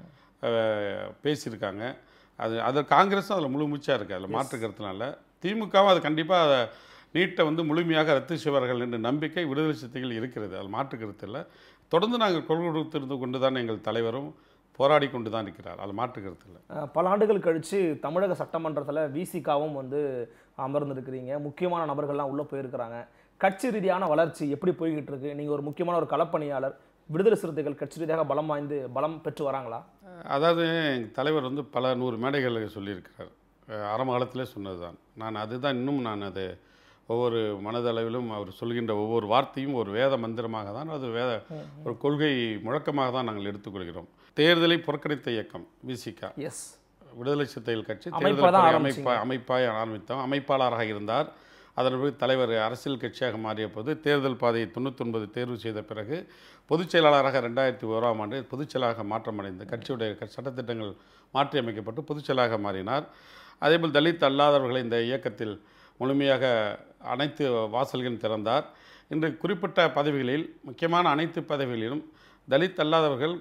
அஹ், பேசியிருக்காங்க அது அது காங்கிரஸும் அதில் முழு மூச்சாக இருக்குது அதில் மாற்று கருத்துனால திமுகவும் அது கண்டிப்பாக அதை நீட்டை வந்து முழுமையாக ரத்து செய்வார்கள் என்ற நம்பிக்கை விடுதலை சிறுத்தைகள் இருக்கிறது அது மாற்று கருத்து இல்லை தொடர்ந்து நாங்கள் கொள்கை கொடுத்திருந்து கொண்டு தான் எங்கள் தலைவரும் போராடி கொண்டு தான் இருக்கிறார் அது மாற்று கருத்து இல்லை அஹ், பல ஆண்டுகள் கழிச்சு தமிழக சட்டமன்றத்துல விசிகாவும் வந்து அமர்ந்திருக்கிறீங்க முக்கியமான நபர்கள்லாம் உள்ள போயிருக்கிறாங்க கட்சி ரீதியான வளர்ச்சி எப்படி போய்கிட்டு இருக்கு நீங்க ஒரு முக்கியமான ஒரு களப்பணியாளர் விடுதலை சிறுத்தைகள் கட்சி ரீதியாக பலம் வாய்ந்து பலம் பெற்று வராங்களா அதாவது எங்கள் தலைவர் வந்து பல நூறு மேடைகளில் சொல்லியிருக்கிறார் அஹ் ஆரம்ப காலத்திலே சொன்னது தான் நான் அதுதான் இன்னும் நான் அது ஒவ்வொரு மனதளவிலும் அவர் சொல்கின்ற ஒவ்வொரு வார்த்தையும் ஒரு வேத மந்திரமாக தான் அது வேத ஒரு கொள்கை முழக்கமாக தான் நாங்கள் எடுத்துக்கொள்கிறோம் தேர்தலை புறக்கணித்த இயக்கம் விசிகா எஸ் விடுதலை சிறுத்தைகள் கட்சி அமைப்பா தேர்தல் தான் துறை ஆரம்பிச்சீங்க. அமைப்பா அமைப்பாய் ஆரம்பித்தோம் அமைப்பாளராக இருந்தார் அதன் பிறகு தலைவர் அரசியல் கட்சியாக மாறிய போது தேர்தல் பாதையை தொண்ணூத்தொன்பது தேர்வு செய்த பிறகு பொதுச் செயலாளராக ரெண்டாயிரத்தி ஓராம் ஆண்டு பொதுச் செயலாளராக மாற்றமடைந்த கட்சியுடைய க- சட்டத்திட்டங்கள் மாற்றி அமைக்கப்பட்டு பொதுச் செயலாளராக மாறினார் அதேபோல் தலித் அல்லாதவர்களை இந்த இயக்கத்தில் முழுமையாக அனைத்து வாசல்களும் திறந்தார் இன்று குறிப்பிட்ட பதவிகளில் முக்கியமான அனைத்து பதவிகளிலும் தலித் அல்லாதவர்கள்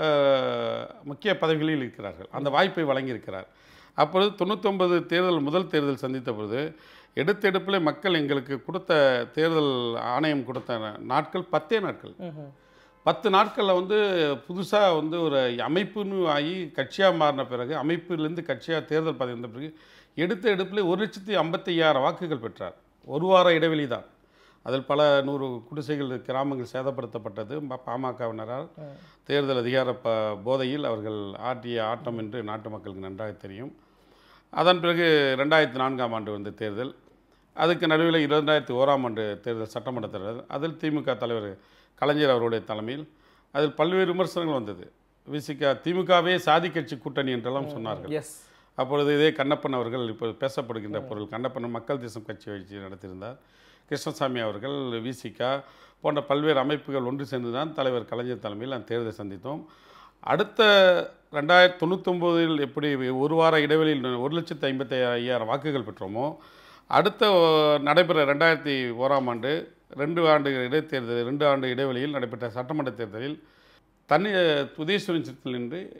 அஹ், முக்கிய பதவிகளில் இருக்கிறார்கள் அந்த வாய்ப்பை வழங்கியிருக்கிறார் அப்பொழுது தொண்ணூத்தொன்பது தேர்தல் முதல் தேர்தல் சந்தித்த பொழுது எடுத்தெடுப்பில் மக்கள் எங்களுக்கு கொடுத்த தேர்தல் ஆணையம் கொடுத்த நாட்கள் பத்தே நாட்கள் பத்து நாட்களில் வந்து புதுசாக வந்து ஒரு அமைப்புன்னு ஆகி கட்சியாக மாறின பிறகு அமைப்பிலிருந்து கட்சியாக தேர்தல் பதவி வந்த பிறகு எடுத்த எடுப்பில் ஒரு லட்சத்தி ஐம்பத்தி ஐயாயிரம் வாக்குகள் பெற்றார் ஒரு வார இடைவெளி தான் அதில் பல நூறு குடிசைகள் கிராமங்கள் சேதப்படுத்தப்பட்டது ப- பாமகவினரால் தேர்தல் அதிகார ப போதையில் அவர்கள் ஆட்டிய ஆட்டம் என்று நாட்டு மக்களுக்கு நன்றாக தெரியும் அதன் பிறகு ரெண்டாயிரத்தி நான்காம் ஆண்டு வந்த தேர்தல் அதுக்கு நடுவில் இரண்டாயிரத்தி ஓராம் ஆண்டு தேர்தல் சட்டமன்ற தேர்தல் அதில் திமுக தலைவர் கலைஞர் அவருடைய தலைமையில் அதில் பல்வேறு விமர்சனங்கள் வந்தது விசிக திமுகவே சாதி கட்சி கூட்டணி என்றெல்லாம் சொன்னார்கள் எஸ் அப்பொழுது இதே கண்ணப்பன் அவர்கள் இப்போ பேசப்படுகின்ற பொருள் கண்ணப்பன் மக்கள் தேசம் கட்சி வச்சு நடத்தியிருந்தார் கிருஷ்ணசாமி அவர்கள் விசிகா போன்ற பல்வேறு அமைப்புகள் ஒன்று சேர்ந்து தான் தலைவர் கலைஞர் தலைமையில் அந்த தேர்தலை சந்தித்தோம் அடுத்த ரெண்டாயிரத்தி தொண்ணூத்தொம்போதில் எப்படி ஒரு வார இடைவெளியில் ஒரு லட்சத்து ஐம்பத்தி ஐயாயிரம் வாக்குகள் பெற்றோமோ அடுத்த அஹ், நடைபெற ரெண்டாயிரத்தி ஓராம் ஆண்டு ரெண்டு ஆண்டு இடைத்தேர்தல் ரெண்டு ஆண்டு இடைவெளியில் நடைபெற்ற சட்டமன்ற தேர்தலில் தனி உதயசூரன் சித்தில் நின்று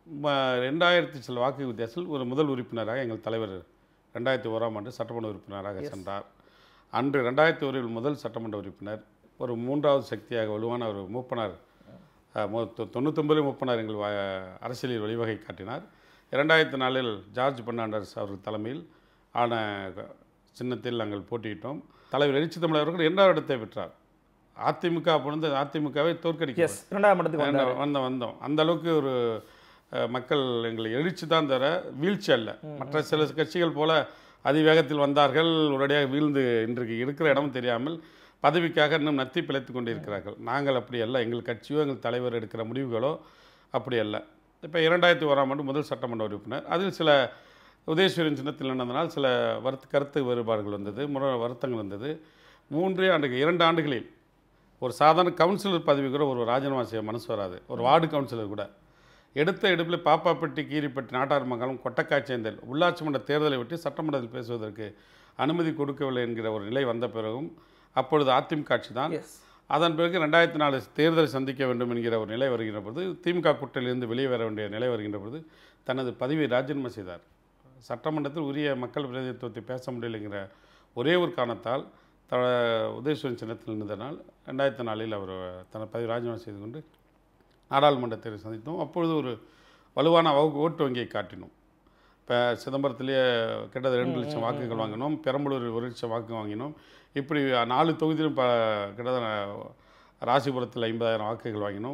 ம- ரெண்டாயிரத்தி சில வாக்கு வித்தியாசத்தில் ஒரு முதல் உறுப்பினராக எங்கள் தலைவர் ரெண்டாயிரத்தி ஓராம் ஆண்டு சட்டமன்ற உறுப்பினராக சென்றார் அன்று ரெண்டாயிரத்தி ஓரில் முதல் சட்டமன்ற உறுப்பினர் ஒரு மூன்றாவது சக்தியாக வலுவான ஒரு மூப்பனார் அஹ், மு- தொ- தொண்ணூத்தொன்பதில் மூப்பனார் எங்கள் வ- அரசியலில் வழிவகை காட்டினார் இரண்டாயிரத்தி நாலில் ஜார்ஜ் பெர்னாண்டஸ் அவர்கள் தலைமையில் ஆன சின்னத்தில் நாங்கள் போட்டியிட்டோம் தலைவர் எழுச்சி தமிழர் அவர்கள் இரண்டாவது இடத்தை பெற்றார் அதிமுக அப்பொழுது அதிமுகவை தோற்கடிக்க எஸ் இரண்டாம் இடத்துக்கு வந்தார் வந்தோம் வந்தோம் வந்தோம் அந்த அளவுக்கு ஒரு அஹ், மக்கள் எங்களை எழுச்சி தான் தவிர வீழ்ச்சி அல்ல மற்ற சில கட்சிகள் போல அதிவேகத்தில் வந்தார்கள் உடனடியாக வீழ்ந்து இன்றைக்கு இருக்கிற இடம் தெரியாமல் பதவிக்காக இன்னும் நத்தி பிழைத்து கொண்டு இருக்கிறார்கள் நாங்கள் அப்படி அல்ல எங்கள் கட்சியோ எங்கள் தலைவர் எடுக்கிற முடிவுகளோ அப்படி அல்ல இப்போ இரண்டாயிரத்தி ஓராம் ஆண்டு முதல் சட்டமன்ற உறுப்பினர் அதில் சில உதயசூரியன் சின்னத்தில் நடந்தனால் சில வருத்த கருத்து வேறுபாடுகள் வந்தது முறை வருத்தங்கள் வந்தது மூன்றே ஆண்டுகள் இரண்டு ஆண்டுகளில் ஒரு சாதாரண கவுன்சிலர் பதவி கூட ஒரு ராஜினாமா செய்ய மனசு வராது ஒரு வார்டு கவுன்சிலர் கூட எடுத்த எடுப்பில் பாப்பாப்பட்டி கீரிப்பட்டி நாட்டார் மங்கலம் கொட்டக்காய்ச்சேந்தல் உள்ளாட்சி மன்ற தேர்தலை விட்டு சட்டமன்றத்தில் பேசுவதற்கு அனுமதி கொடுக்கவில்லை என்கிற ஒரு நிலை வந்த பிறகும் அப்பொழுது அதிமுக ஆட்சி தான் எஸ் அதன் பிறகு ரெண்டாயிரத்தி நாலு தேர்தலை சந்திக்க வேண்டும் என்கிற ஒரு நிலை வருகின்ற பொழுது திமுக கூட்டணியிலிருந்து வெளியே வர வேண்டிய நிலை வருகின்ற பொழுது தனது பதவியை ராஜினாமா செய்தார் சட்டமன்றத்தில் உரிய மக்கள் பிரதிநிதித்துவத்தை பேச முடியலைங்கிற ஒரே ஒரு காரணத்தால் த உதயசூரன் சின்னத்தில் இருந்ததனால் ரெண்டாயிரத்தி நாலில் அவர் தனது பதவி ராஜினாமா செய்து கொண்டு நாடாளுமன்ற தேர்தலை சந்தித்தோம் அப்பொழுது ஒரு வலுவான வகு- ஓட்டு வங்கியை காட்டினோம் இப்போ சிதம்பரத்திலேயே கிட்டத்தட்ட ரெண்டு லட்சம் வாக்குகள் வாங்கினோம் பெரம்பலூரில் ஒரு லட்சம் வாக்கு வாங்கினோம் இப்படி நாலு தொகுதியிலும் ப கிட்டத்தட்ட ராசிபுரத்தில் ஐம்பதாயிரம் வாக்குகள் வாங்கினோம்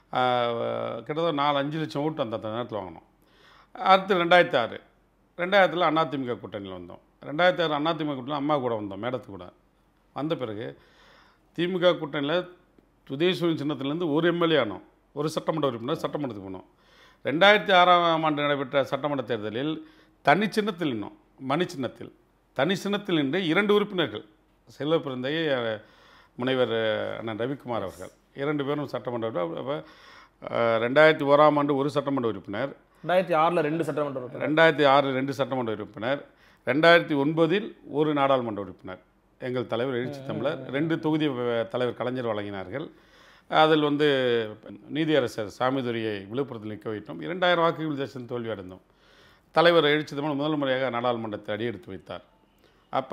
ஆஹ், கிட்டத்தட்ட நாலு அஞ்சு லட்சம் ஓட்டு அந்த அந்த நேரத்தில் வாங்கினோம் அடுத்து ரெண்டாயிரத்தி ஆறு ரெண்டாயிரத்தில் அதிமுக கூட்டணியில் வந்தோம் ரெண்டாயிரத்தி ஆறு அதிமுக கூட்டணியில் அம்மா கூட வந்தோம் மேடத்து கூட வந்த பிறகு திமுக கூட்டணியில் உதயசூரியன் சின்னத்திலேருந்து ஒரு எம்எல்ஏ ஆனோம் ஒரு சட்டமன்ற உறுப்பினர் சட்டமன்றத்துக்கு போனோம் ரெண்டாயிரத்தி ஆறாம் ஆண்டு நடைபெற்ற சட்டமன்ற தேர்தலில் தனி சின்னத்தில் நின்னோம் மணி சின்னத்தில் தனி சின்னத்தில் நின்று இரண்டு உறுப்பினர்கள் செல்வ பிறந்தை அஹ், முனைவர் அஹ், அண்ணன் ரவிக்குமார் அவர்கள் இரண்டு பேரும் சட்டமன்ற உறுப்பினர். அப்ப, அஹ், ரெண்டாயிரத்தி ஓராம் ஆண்டு ஒரு சட்டமன்ற உறுப்பினர் ரெண்டாயிரத்தி ஆறில் ரெண்டு சட்டமன்ற உறுப்பினர் ரெண்டாயிரத்தி ஆறு ரெண்டு சட்டமன்ற உறுப்பினர் ரெண்டாயிரத்தி ஒன்பதில் ஒரு நாடாளுமன்ற உறுப்பினர் எங்கள் தலைவர் எழுச்சி தமிழர் ரெண்டு தொகுதி வ- தலைவர் கலைஞர் வழங்கினார்கள் அதில் வந்து நீதியரசர் சாமிதுரையை விழுப்புரத்தில் நிற்க வைத்தோம் இரண்டாயிரம் வாக்குகள் வித்தியாசம் தோல்வி அடைந்தோம் தலைவர் எழுச்சி தமிழ் முதல் முறையாக நாடாளுமன்றத்தை அடியெடுத்து வைத்தார் அப்போ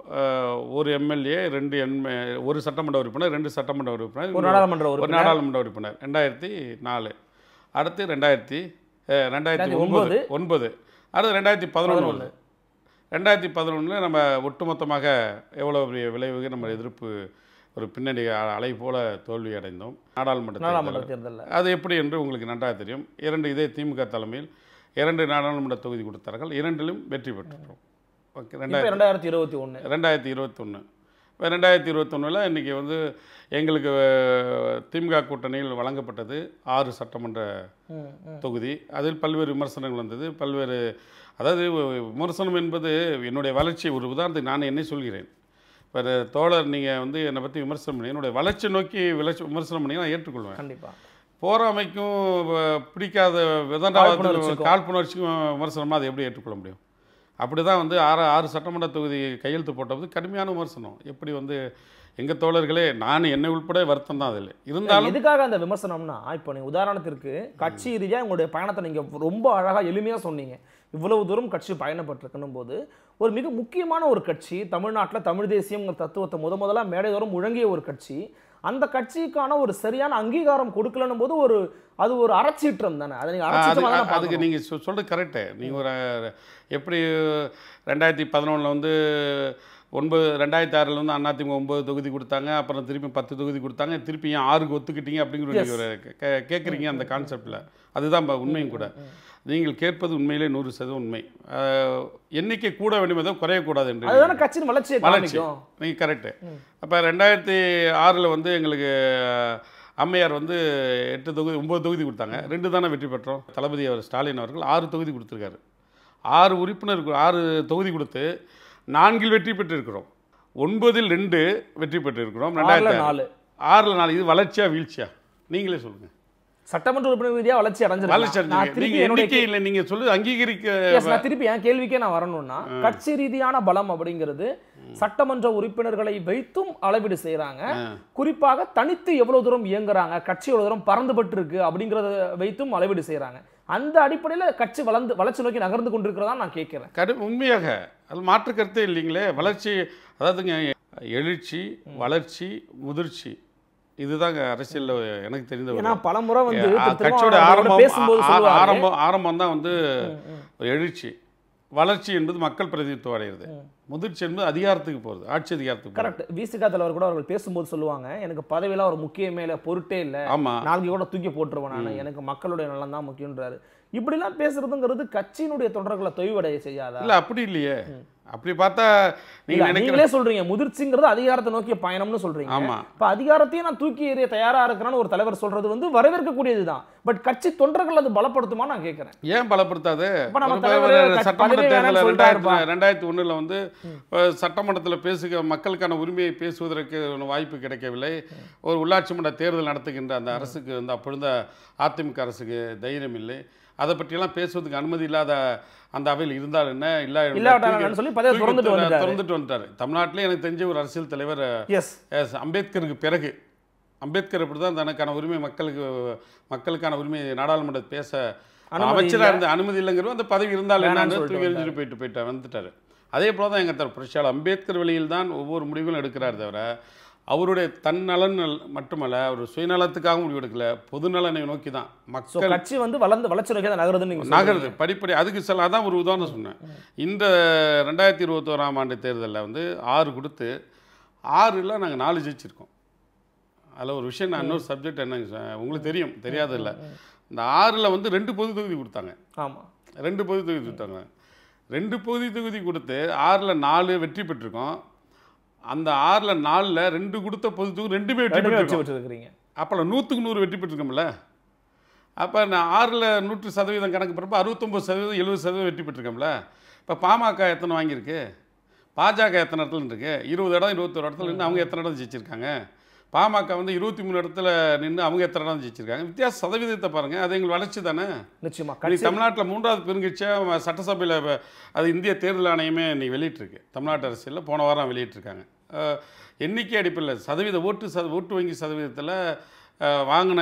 ஒரு எம்எல்ஏ ரெண்டு எம்ஏ ஒரு சட்டமன்ற உறுப்பினர் ரெண்டு சட்டமன்ற உறுப்பினர் ஒரு நாடாளுமன்ற ஒரு உறுப்பினர் நாடாளுமன்ற உறுப்பினர் ரெண்டாயிரத்தி நாலு அடுத்து ரெண்டாயிரத்தி அஹ், ரெண்டாயிரத்தி ஒன்பது ஒன்பது அடுத்து ரெண்டாயிரத்தி பதினொன்று ரெண்டாயிரத்தி பதினொன்றில் நம்ம ஒட்டுமொத்தமாக எவ்வளோ பெரிய விளைவுக்கு நம்ம எதிர்ப்பு ஒரு பின்னணி அ- அலை போல தோல்வி அடைந்தோம் நாடாளுமன்ற நாடாளுமன்ற தேர்தலில். தேர்தலில் அது எப்படி என்று உங்களுக்கு நன்றாக தெரியும் இரண்டு இதே திமுக தலைமையில் இரண்டு நாடாளுமன்ற தொகுதி கொடுத்தார்கள் இரண்டிலும் வெற்றி பெற்றுட்டோம் ஓகே இப்போ ரெண்டாயிரத்தி ரெண்டாயிரத்தி இருபத்தி ஒன்று ரெண்டாயிரத்தி இருபத்தொன்று இப்போ ரெண்டாயிரத்தி இருபத்தொன்னில் இன்றைக்கி வந்து எங்களுக்கு அஹ், திமுக கூட்டணியில் வழங்கப்பட்டது ஆறு சட்டமன்ற ம் ம் தொகுதி அதில் பல்வேறு விமர்சனங்கள் வந்தது பல்வேறு அதாவது வி- விமர்சனம் என்பது என்னுடைய வளர்ச்சி ஒரு உதாரணத்துக்கு நான் என்னை சொல்கிறேன் இப்போ தோழர் நீங்கள் வந்து என்னை பற்றி விமர்சனம் பண்ணி என்னுடைய வளர்ச்சி நோக்கி விளர்ச்சி விமர்சனம் பண்ணி நான் ஏற்றுக்கொள்வேன் கண்டிப்பாக போராமைக்கும் வ- பிடிக்காத விதண்டாவதுக்கும் காழ்ப்புணர்ச்சிக்கும். காழ்ப்புணர்ச்சிக்கும் விமர்சனமாக அதை எப்படி ஏற்றுக்கொள்ள முடியும் அப்படி தான் வந்து ஆறு ஆறு சட்டமன்ற தொகுதி கையெழுத்து போட்டபோது கடுமையான விமர்சனம் எப்படி வந்து எங்கள் தோழர்களே நான் என்னை உள்பட வருத்தம் தான் அதில் இருந்தாலும் எதுக்காக அந்த விமர்சனம்னா இப்போ நீங்க உதாரணத்திற்கு கட்சி ரீதியாக உங்களுடைய பயணத்தை நீங்க ரொம்ப அழகா எளிமையா சொன்னீங்க இவ்வளவு தூரம் கட்சி பயணப்பட்டிருக்கணும் போது ஒரு மிக முக்கியமான ஒரு கட்சி தமிழ்நாட்டில் தமிழ் தேசியம்ங்கிற தத்துவத்தை முத முதலா மேடைதோறும் முழங்கிய ஒரு கட்சி அந்த கட்சிக்கான ஒரு சரியான அங்கீகாரம் கொடுக்கலன்னும் போது ஒரு அது ஒரு அறச்சீற்றம் தானே அதை நீங்க அது அறச்சீற்றமா தானே அதுக்கு பார்க்கணும். நீங்கள் சொ சொல்கிறது கரெக்டு நீங்கள் ஒரு எப்படி ரெண்டாயிரத்தி பதினொன்றில் வந்து ஒன்பது ரெண்டாயிரத்தி ஆறில் வந்து அதிமுக ஒன்பது தொகுதி கொடுத்தாங்க அப்புறம் திருப்பி பத்து தொகுதி கொடுத்தாங்க திருப்பி ஏன் ஆறுக்கு ஒத்துக்கிட்டீங்க அப்படிங்கிற Yes. நீங்கள் ஒரு கே- கேட்குறீங்க அந்த கான்செப்டில் அதுதான் ப- உண்மையும் கூட நீங்கள் கேட்பது உண்மையிலே நூறு சதவீதம் உண்மை அஹ், எண்ணிக்கை கூட வேண்டுமே தவிர குறையக்கூடாது என்று அதுதானே கட்சியின் வளர்ச்சியை வளர்ச்சி காமிக்கும் நீங்கள் கரெக்டு அப்போ ரெண்டாயிரத்தி ஆறில் வந்து எங்களுக்கு அஹ், அம்மையார் வந்து எட்டு தொகுதி ஒம்பது தொகுதி கொடுத்தாங்க ரெண்டு தானே வெற்றி பெற்றோம் தளபதி அவர் ஸ்டாலின் அவர்கள் ஆறு தொகுதி கொடுத்துருக்காரு ஆறு உறுப்பினர் ஆறு தொகுதி கொடுத்து நான்கில் வெற்றி பெற்றிருக்கிறோம் ஒன்பதில் ரெண்டு வெற்றி பெற்றிருக்கிறோம் ஆறுல ரெண்டாயிரத்தி நாலு ஆறில் நாலு இது வளர்ச்சியா வீழ்ச்சியா நீங்களே சொல்லுங்கள் சட்டமன்ற உறுப்பினர் ரீதியா வளர்ச்சி வளர்ச்சி அடைஞ்சிருக்கலாம் நான் அடைஞ்சிருக்கு. திருப்பி நீங்க என்னுடைய எண்ணிக்கையில் நீங்க சொல்லுது அங்கீகரிக்க Yes, நான் திருப்பி என் கேள்விக்கே நான் வரணும்னா கட்சி ரீதியான பலம் அப்படிங்கிறது சட்டமன்ற உறுப்பினர்களை வைத்தும் அளவீடு செய்றாங்க குறிப்பாக தனித்து எவ்வளவு தூரம் இயங்குறாங்க கட்சி எவ்வளவு தூரம் பறந்துபட்டு இருக்கு அப்படிங்கறத வைத்தும் அளவீடு செய்றாங்க அந்த அடிப்படையில கட்சி வளர்ந்து வளர்ச்சி நோக்கி நகர்ந்து கொண்டிருக்கிறதா நான் கேட்கிறேன் கடு உண்மையாக அது மாற்று கருத்தே இல்லைங்களே வளர்ச்சி அதாவதுங்க எழுச்சி வளர்ச்சி முதிர்ச்சி இதுதாங்க அரசியல்ல எனக்கு தெரிந்த ஒரு ஏன்னா பலமுறை வந்து ஆ, திரு கட்சியோட திருமாவளவன் அவர்கள் ஆரம்பம் பேசும்போது ஆ- ஆ- சொல்லுவாங்க ஆரம்பம் ஆரம்பம் தான் வந்து எழுச்சி வளர்ச்சி என்பது மக்கள் பிரதிநிதித்துவம் அடைகிறது முதிர்ச்சி என்பது அதிகாரத்துக்கு போகிறது ஆட்சி அதிகாரத்துக்கு போகிறது கரெக்ட் விசிகா தலைவர் கூட அவர்கள் பேசும்போது சொல்லுவாங்க எனக்கு பதவியெல்லாம் ஒரு முக்கியமே இல்லை பொருட்டே இல்லை ஆமா நாளைக்கு கூட தூக்கி போட்டுருவேன் நான் எனக்கு மக்களுடைய நலன் தான் முக்கியன்றாரு இப்படிலாம் பேசுறதுங்கிறது கட்சியினுடைய தொண்டர்களை தொய்வடைய செய்யாதா இல்ல அப்படி இல்லையே அப்படி பார்த்தா நீங்க இல்ல, நினைக்கிற நீங்களே சொல்றீங்க முதிர்ச்சிங்கிறது அதிகாரத்தை நோக்கிய பயணம்னு சொல்றீங்க ஆமா இப்ப அதிகாரத்தையும் நான் தூக்கி எறிய தயாரா இருக்கிறேன்னு ஒரு தலைவர் சொல்றது வந்து வரவேற்கக்கூடியதுதான் பட் கட்சி தொண்டர்கள் அது பலப்படுத்துமா நான் கேட்கிறேன் ஏன் பலப்படுத்தாது இப்ப நம்ம ஒரு ப- தலைவரே ஒரு கட்சி சட்டமன்ற பதவி வேணாம்னு தேர்தலில் சொல்லிட்டாருப்பா. ரெண்டாயிரத்தி ரெண்டாயிரத்தி ஒண்ணுல வந்து அஹ், சட்டமன்றத்தில் பேசுக மக்களுக்கான உரிமையை பேசுவதற்கு ஒரு வாய்ப்பு கிடைக்கவில்லை ஒரு உள்ளாட்சி மன்ற தேர்தல் நடத்துகின்ற அந்த அரசுக்கு வந்து அப்பொழுது அதிமுக அரசுக்கு தைரியம் இல்லை அதை பற்றியெல்லாம் பேசுவதற்கு அனுமதி இல்லாத அந்த அவையில் இருந்தால் என்ன இல்லா இல்லாட்டாங்கன்னு சொல்லி பதவியை திறந்துட்டு வந்துட்டாரு திறந்துட்டு வந்துட்டாரு தமிழ்நாட்டிலே எனக்கு தெரிஞ்ச ஒரு அரசியல் தலைவர் எஸ் எஸ் அம்பேத்கருக்கு பிறகு அம்பேத்கர் இப்படி தான் தனக்கான உரிமை மக்களுக்கு மக்களுக்கான உரிமை நாடாளுமன்றத்தில் பேச அனுமதி அமைச்சராக இல்ல. இருந்த அனுமதி இல்லைங்கிறது அந்த பதவி இருந்தால் வேணாம்னு என்னன்னு சொல்லிட்டு தூக்கி எறிஞ்சிட்டு போயிட்டு போயிட்டு வந்துட்டாரு அதே போல தான் எங்கள் தர புரட்சியாளர் அம்பேத்கர் வழியில் தான் ஒவ்வொரு முடிவுகளும் எடுக்கிறார் தவிர அவருடைய தன்னலன் மட்டுமல்ல அவர் சுயநலத்துக்காகவும் முடிவு எடுக்கல பொதுநலனை நோக்கி தான் சோ மக்கள் கட்சி வந்து வளர்ந்து வளர்ச்சி நோக்கி தான் நகருதுன்னு நீங்க நகருது படிப்படி அதுக்கு சில அதான் ஒரு உதாரணம் சொன்னேன் இந்த ரெண்டாயிரத்தி இருபத்தோராம் ஆண்டு தேர்தலில் வந்து ஆறு கொடுத்து ஆறில் நாங்கள் நாலு ஜெயிச்சிருக்கோம் அதில் ஒரு விஷயம் நான் இன்னொரு சப்ஜெக்ட் என்னங்க சார், உங்களுக்கு தெரியும் தெரியாது இல்லை இந்த ஆறில் வந்து ரெண்டு பொது தொகுதி கொடுத்தாங்க ஆமா ரெண்டு பொது தொகுதி கொடுத்தாங்க ரெண்டு பொது தொகுதி கொடுத்து ஆறில் நாலு வெற்றி பெற்றிருக்கோம் அந்த ஆறில் நாலில் ரெண்டு கொடுத்த பொது தொகுதி ரெண்டுமே வெற்றி ரெண்டுமே பெற்றிருக்கோம் வச்சு வச்சிருக்கீங்க அப்போ நூற்றுக்கு நூறு வெற்றி பெற்றிருக்கோம்ல அப்போ நான் ஆறில் நூற்று சதவீதம் கணக்கு பிறப்பு அறுபத்தொம்பது சதவீதம் எழுபது சதவீதம் வெற்றி பெற்றிருக்கோம்ல இப்போ பாமக எத்தனை வாங்கியிருக்கு பாஜக எத்தனை இடத்துல இருக்கு இருபது இடம் இருபத்தொரு இடத்துல நின்று அவங்க எத்தனை இடம் ஜெயிச்சிருக்காங்க பாமக வந்து இருபத்தி மூணு இடத்துல நின்று அவங்க எத்தனை இடம் ஜெயிச்சிருக்காங்க வித்தியாச சதவீதத்தை பாருங்கள் அது எங்கள் வளர்ச்சி தானே நிச்சயமா இன்னைக்கு கட்சி தமிழ்நாட்டில் மூன்றாவது பெருங்கட்சியாக சட்டசபையில் அது இந்திய தேர்தல் ஆணையமே இன்னைக்கு வெளியிட்டிருக்கு தமிழ்நாட்டு அரசியலில் போன வாரம் வெளியிட்டிருக்காங்க அஹ், எண்ணிக்கை அடிப்படையில் சதவீத ஓட்டு சத ஓட்டு வங்கி சதவீதத்தில் அஹ், வாங்கின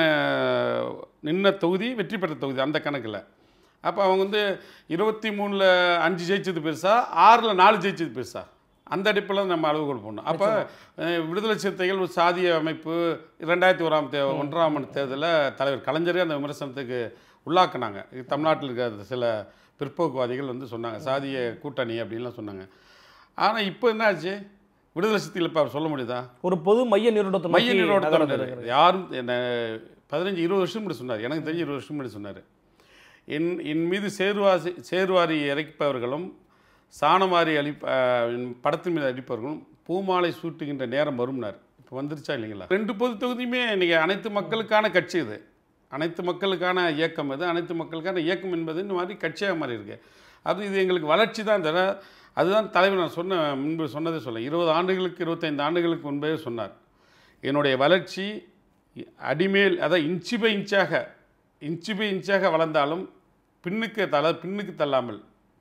நின்ன தொகுதி வெற்றி பெற்ற தொகுதி அந்த கணக்கில் அப்போ அவங்க வந்து இருபத்தி மூணில் அஞ்சு ஜெயிச்சது பெருசா ஆறில் நாலு ஜெயிச்சது பெருசா அந்த அடிப்படையில் நம்ம அளவுகோல் போடணும் அப்போ அஹ், விடுதலை சிறுத்தைகள் ஒரு சாதிய அமைப்பு ரெண்டாயிரத்தி ஓராம் தே ஒன்றாம் ஆண்டு தேர்தலில் தலைவர் கலைஞரே அந்த விமர்சனத்துக்கு உள்ளாக்குனாங்க இது தமிழ்நாட்டில் இருக்கிற சில பிற்போக்குவாதிகள் வந்து சொன்னாங்க சாதிய கூட்டணி அப்படின்லாம் சொன்னாங்க ஆனால் இப்போ என்னாச்சு விடுதலை சிறுத்தைகள் இப்போ சொல்ல முடியுதா ஒரு பொது மைய நீரோட்டத்தை மைய நோக்கி நீரோட்டத்தில் நகர்ந்து இருந்தாரு. இருக்கிறது. யாரும் என்ன பதினஞ்சு இருபது வருஷம் முன்னாடி சொன்னார் எனக்கு தெரிஞ்சு இருபது வருஷம் முன்னாடி சொன்னார் என் என் மீது சேருவாசி சேருவாரி இறைப்பவர்களும் சாணவாரி அழி படத்தின் மீது அடிப்பவர்களும் பூமாலை சூட்டுகின்ற நேரம் வரும்னார் இப்போ வந்துருச்சா இல்லைங்களா ரெண்டு பொது தொகுதியுமே இன்னைக்கு அனைத்து மக்களுக்கான கட்சி இது அனைத்து மக்களுக்கான இயக்கம் இது அனைத்து மக்களுக்கான இயக்கம் என்பது இந்த மாதிரி கட்சியாக மாறி இருக்கு அது இது எங்களுக்கு வளர்ச்சி தான் தவிர அதுதான் தலைவர் நான் சொன்ன முன்பு சொன்னதே சொல்ல இருபது ஆண்டுகளுக்கு இருபத்தைந்து ஆண்டுகளுக்கு முன்பே சொன்னார் என்னுடைய வளர்ச்சி அடிமேல் அதான் இன்ச்சு பை இன்ச்சாக இன்ச்சு பை இன்ச்சாக வளர்ந்தாலும் பின்னுக்கு தள பின்னுக்கு தள்ளாமல்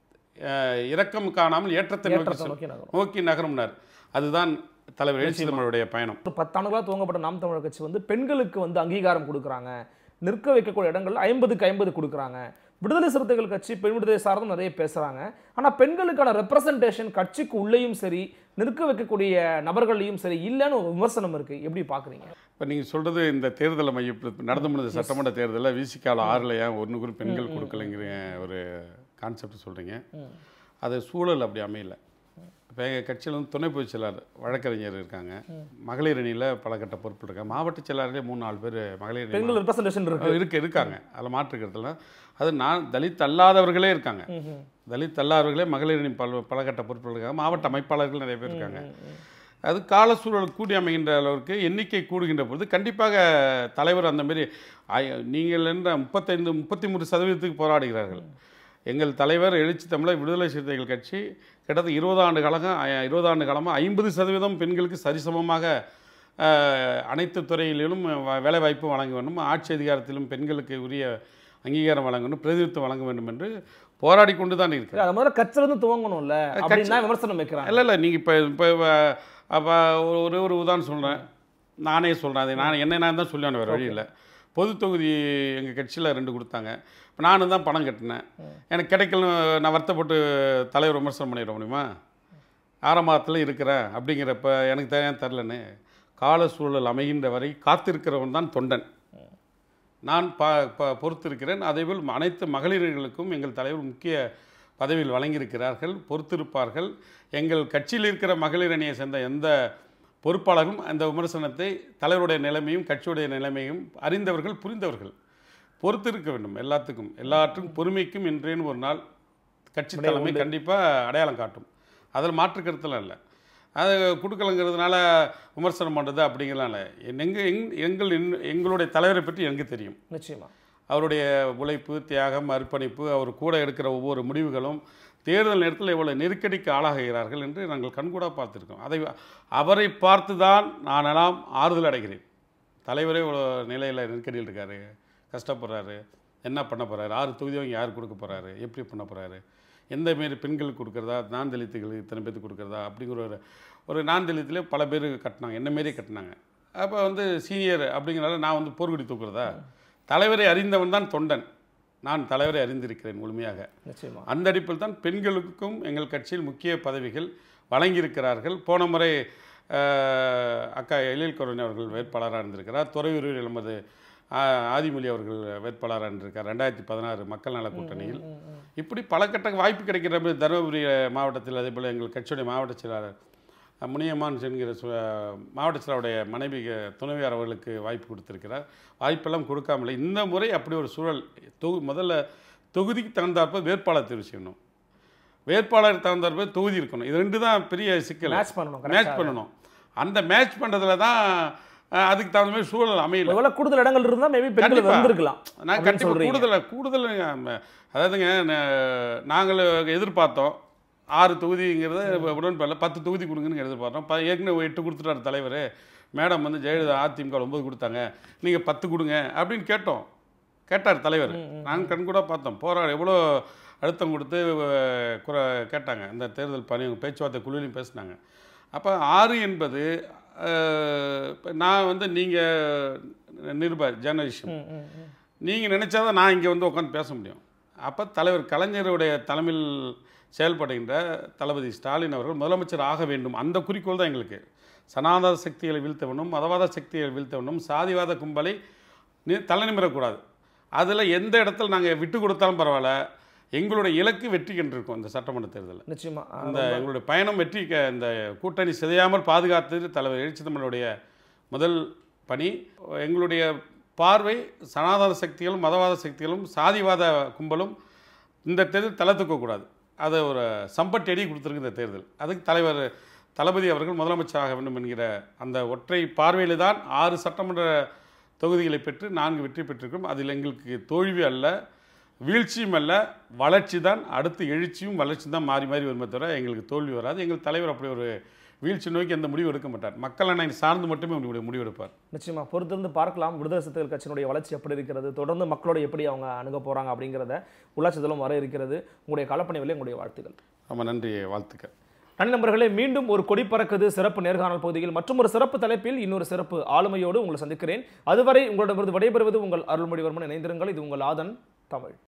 அஹ், இரக்கம் காணாமல் ஏற்றத்தை நோக்கி ஏற்றத்தை செல்- நோக்கி நகரும் நோக்கி நகரும்னார் அதுதான் தலைவர் எழுச்சி தமிழுடைய பயணம் ஒரு பத்தாண்டுகளாக துவங்கப்பட்ட நாம் தமிழர் கட்சி வந்து பெண்களுக்கு வந்து அங்கீகாரம் கொடுக்குறாங்க நிற்க வைக்கக்கூடிய இடங்கள் ஐம்பதுக்கு ஐம்பது கொடுக்குறாங்க விடுதலை சிறுத்தைகள் கட்சி பெண் விடுதலை சார்ந்தும் நிறைய பேசுறாங்க ஆனா பெண்களுக்கான ரெப்ரசன்டேஷன் கட்சிக்கு உள்ளேயும் சரி நிற்க வைக்கக்கூடிய நபர்களையும் சரி இல்லைன்னு ஒரு விமர்சனம் இருக்கு எப்படி பாக்குறீங்க இப்போ நீங்கள் சொல்கிறது இந்த தேர்தலை மையப்படுத்தி நடந்து முடிந்த சட்டமன்ற தேர்தலில் விசிக்கால ஆறில் ஏன் ஒன்று கூட பெண்கள் கொடுக்கலைங்கிற ஒரு கான்செப்ட் சொல்கிறீங்க அது சூழல் அப்படி அமையல இப்போ எங்கள் கட்சியில் வந்து துணை பொதுச் செயலாளர் வழக்கறிஞர் இருக்காங்க மகளிர் அணியில் பல கட்ட பொறுப்பு இருக்காங்க மாவட்ட செயலாளர்களே மூணு நாலு பேர் மகளிர் அணி பெண்கள் ரெப்ரசன்டேஷன் இருக்கு இருக்கு இருக்காங்க அதில் மாற்றுக்கிறதுல அது நான் தலித் அல்லாதவர்களே இருக்காங்க ம்ஹும். தலித் அல்லாதவர்களே மகளிர் அணி பல பலகட்ட பொறுப்பில் இருக்காங்க மாவட்ட அமைப்பாளர்கள் நிறைய பேர் இருக்காங்க அது கால சூழல் கூடி அமைகின்ற அளவுக்கு எண்ணிக்கை கூடுகின்ற பொழுது கண்டிப்பாக தலைவர் அந்த மாதிரி ஐ- நீங்கள் என்ற முப்பத்தைந்து முப்பத்தி மூணு சதவீதத்துக்கு போராடுகிறார்கள் எங்கள் தலைவர் எழுச்சி தமிழர் விடுதலை சிறுத்தைகள் கட்சி கிட்டத்தட்ட இருபது ஆண்டு காலம் இருபது ஆண்டு காலமாக ஐம்பது சதவீதம் பெண்களுக்கு சரிசமமாக அஹ், அனைத்து துறையிலும் வ- வேலைவாய்ப்பு வழங்க வேண்டும் ஆட்சி அதிகாரத்திலும் பெண்களுக்கு உரிய அங்கீகாரம் வழங்க வேண்டும் பிரதிநிதித்துவம் வழங்க வேண்டும் என்று போராடி கொண்டு தான் இருக்கிறார் அது முதல்ல கட்சியிலிருந்து துவங்கணும்ல அப்படின்னு தான் விமர்சனம் வைக்கிறாங்க இல்லை இல்லை நீங்கள் இப்போ இப்போ அப்போ ஒரே ஒரு உதாரணம் சொல்கிறேன் நானே சொல்கிறேன் அது நான் என்ன நான் தான் சொல்லுவேன் வேறு வழி இல்லை பொது தொகுதி எங்கள் கட்சியில் ரெண்டு கொடுத்தாங்க இப்போ நானும் தான் பணம் கட்டினேன் எனக்கு கிடைக்கல நான் வருத்தப்பட்டு தலைவர் விமர்சனம் பண்ணிட முடியுமா ஆரம்பத்தில் இருக்கிறேன் அப்படிங்கிறப்ப எனக்கு தேவையான தரலன்னு கால சூழல் அமைகின்ற வரை காத்திருக்கிறவன் தான் தொண்டன் நான் பா ப- பொறுத்திருக்கிறேன் அதேபோல் அனைத்து மகளிர்களுக்கும் எங்கள் தலைவர் முக்கிய பதவியில் வழங்கியிருக்கிறார்கள் பொறுத்திருப்பார்கள் எங்கள் கட்சியில் இருக்கிற மகளிர் அணியை சேர்ந்த எந்த பொறுப்பாளரும் அந்த விமர்சனத்தை தலைவருடைய நிலைமையும் கட்சியுடைய நிலைமையும் அறிந்தவர்கள் புரிந்தவர்கள் பொறுத்திருக்க வேண்டும் எல்லாத்துக்கும் எல்லாற்றுக்கும் பொறுமைக்கும் இன்றேன்னு ஒரு நாள் கட்சி தலைமை கண்டிப்பாக அடையாளம் காட்டும் அதில் மாற்று கருத்தெல்லாம் இல்லை அது கொடுக்கலங்கிறதுனால விமர்சனம் பண்ணுறது அப்படிங்கலாம் இல்லை எங்கள் எங் எங்கள் என்- எங்களுடைய தலைவரை பற்றி எனக்கு தெரியும் நிச்சயமா அவருடைய உழைப்பு தியாகம் அர்ப்பணிப்பு அவர் கூட எடுக்கிற ஒவ்வொரு முடிவுகளும் தேர்தல் நேரத்தில் எவ்வளவு நெருக்கடிக்கு ஆளாகிறார்கள் என்று நாங்கள் கண்கூடாக பார்த்துருக்கோம் அதை அவரை பார்த்து தான் நானெல்லாம் ஆறுதல் அடைகிறேன் தலைவரே இவ்வளோ நிலையில் நெருக்கடியில் இருக்காரு கஷ்டப்படுறாரு என்ன பண்ண போகிறாரு ஆறு தொகுதி அவங்க யார் கொடுக்க போகிறாரு எப்படி பண்ண போகிறாரு எந்த மாரி பெண்களுக்கு கொடுக்குறதா நான் தலித்துகளுக்கு இத்தனை பேருக்கு கொடுக்குறதா அப்படிங்கிற ஒரு ஒரு நான் தலித்திலே பல பேர் கட்டினாங்க என்ன மாரியே கட்டினாங்க அப்போ வந்து சீனியர் அப்படிங்கிறனால நான் வந்து போர்க்குடி தூக்குறதா தலைவரை அறிந்தவன் தான் தொண்டன் நான் தலைவரை அறிந்திருக்கிறேன் முழுமையாக நிச்சயமா அந்த அடிப்பில் தான் பெண்களுக்கும் எங்கள் கட்சியில் முக்கிய பதவிகள் வழங்கியிருக்கிறார்கள் போன முறை அஹ், அக்கா எழில் கருணை அவர்கள் வேட்பாளராக இருந்திருக்கிறார் துறையூரில் நமது ஆ- ஆதிமொழி அவர்கள் வேட்பாளராக இருந்திருக்கார் ரெண்டாயிரத்தி பதினாறு மக்கள் நல கூட்டணியில் இப்படி பல கட்ட வாய்ப்பு கிடைக்கிற மாதிரி தருமபுரி மாவட்டத்தில் அதே போல் எங்கள் கட்சியுடைய மாவட்ட செயலாளர் அஹ், முனியம்மான் என்கிற சு மாவட்ட செயலாளருடைய மனைவி அஹ், துணைவியார் அவர்களுக்கு வாய்ப்பு கொடுத்திருக்கிறார் வாய்ப்பெல்லாம் கொடுக்காமலே இந்த முறை அப்படி ஒரு சூழல் தொகு முதல்ல தொகுதிக்கு தகுந்தாற்ப வேட்பாளர் தேர்வு செய்யணும் வேட்பாளர் தகுந்தாற்ப தொகுதி இருக்கணும் இது ரெண்டு தான் பெரிய சிக்கல் மேட்ச் பண்ணணும் மேட்ச் correct ஆ? பண்ணணும் அந்த மேட்ச் பண்ணுறதுல தான் அஹ், அதுக்கு தகுந்த மாதிரி சூழல் அமையல ஒருவேளை கூடுதல் இடங்கள் இருந்தா மேபி பெண்கள் கண்டிப்பா. வந்திருக்கலாம் நான் அப்படின்னு கண்டிப்பாக சொல்றீங்க. கூடுதல் கூடுதல் அஹ், அதாவதுங்க ந- நாங்கள் எதிர்பார்த்தோம் ஆறு தொகுதிங்கிறத உடன்படல பத்து தொகுதி கொடுங்கன்னு எதிர்பார்த்தோம் ப ஏற்கனவே எட்டு கொடுத்துட்டாரு தலைவர் மேடம் வந்து ஜெயலலிதா அதிமுக ஒன்பது கொடுத்தாங்க நீங்கள் பத்து கொடுங்க அப்படின்னு கேட்டோம் கேட்டார் தலைவர் நாங்கள் கண்கூட பார்த்தோம் போராட எவ்வளோ அழுத்தம் கொடுத்து அஹ், குறை கேட்டாங்க இந்த தேர்தல் பணி பேச்சுவார்த்தை குழுவிலையும் பேசினாங்க அப்போ ஆறு என்பது அஹ், இப்ப நான் வந்து நீங்கள் நிருபர் ஜேர்னலிஸ்ட் ம், ம், ம். நீங்கள் நினச்சாதான் நான் இங்கே வந்து உட்காந்து பேச முடியும் அப்போ தலைவர் கலைஞருடைய தலைமையில் செயல்படுகின்ற தளபதி ஸ்டாலின் அவர்கள் முதலமைச்சர் ஆக வேண்டும் அந்த குறிக்கோள் தான் எங்களுக்கு சனாதன சக்திகளை வீழ்த்த வேண்டும் மதவாத சக்திகளை வீழ்த்த வேண்டும் சாதிவாத கும்பலை நி தலை நிமிரக்கூடாது அதில் எந்த இடத்துல நாங்கள் விட்டு கொடுத்தாலும் பரவாயில்ல எங்களுடைய இலக்கு வெற்றி கண்டிருக்கோம் இந்த சட்டமன்ற தேர்தலில் நிச்சயமா ஆ, அந்த எங்களுடைய பயணம் வெற்றி க- இந்த கூட்டணி சிதையாமல் பாதுகாத்தது தலைவர் எழுச்சி தமிழுடைய முதல் பணி எங்களுடைய பார்வை சனாதன சக்திகளும் மதவாத சக்திகளும் சாதிவாத கும்பலும் இந்த தேர்தல் தலை தூக்கக்கூடாது அதை ஒரு சம்பட்டி அடி கொடுத்துருக்கு இந்த தேர்தல் அதுக்கு தலைவர் தளபதி அவர்கள் முதலமைச்சராக வேண்டும் என்கிற அந்த ஒற்றை பார்வையில் தான் ஆறு சட்டமன்ற தொகுதிகளை பெற்று நான்கு வெற்றி பெற்றிருக்கிறோம் அதில் எங்களுக்கு தோல்வி அல்ல வீழ்ச்சியும் அல்ல வளர்ச்சி தான் அடுத்து எழுச்சியும் வளர்ச்சி தான் மாறி மாறி வருமே தவிர எங்களுக்கு தோல்வி வராது எங்கள் தலைவர் அப்படி ஒரு வீழ்ச்சி நோக்கி எந்த முடிவு எடுக்க மாட்டார் மக்கள் அண்ணனை சார்ந்து மட்டுமே முடிவு முடிவு எடுப்பார் நிச்சயமா பொறுத்திருந்து பார்க்கலாம் விடுதலை சிறுத்தைகள் கட்சியினுடைய வளர்ச்சி எப்படி இருக்கிறது தொடர்ந்து மக்களோட எப்படி அவங்க அணுக போறாங்க அப்படிங்கிறத உள்ளாட்சி தளம் வர இருக்கிறது உங்களுடைய களப்பணிவில் உங்களுடைய வாழ்த்துக்கள் ரொம்ப நன்றி வாழ்த்துக்கள் நன்றி நண்பர்களே மீண்டும் ஒரு கொடி பறக்குது சிறப்பு நேர்காணல் பகுதியில் மற்றும் ஒரு சிறப்பு தலைப்பில் இன்னொரு சிறப்பு ஆளுமையோடு உங்களை சந்திக்கிறேன் அதுவரை உங்களிடமிருந்து விடைபெறுவது உங்கள் அருள்மொழிவர்மன் இணைந்திருங்கள் இது உங்கள் ஆதன் தமிழ்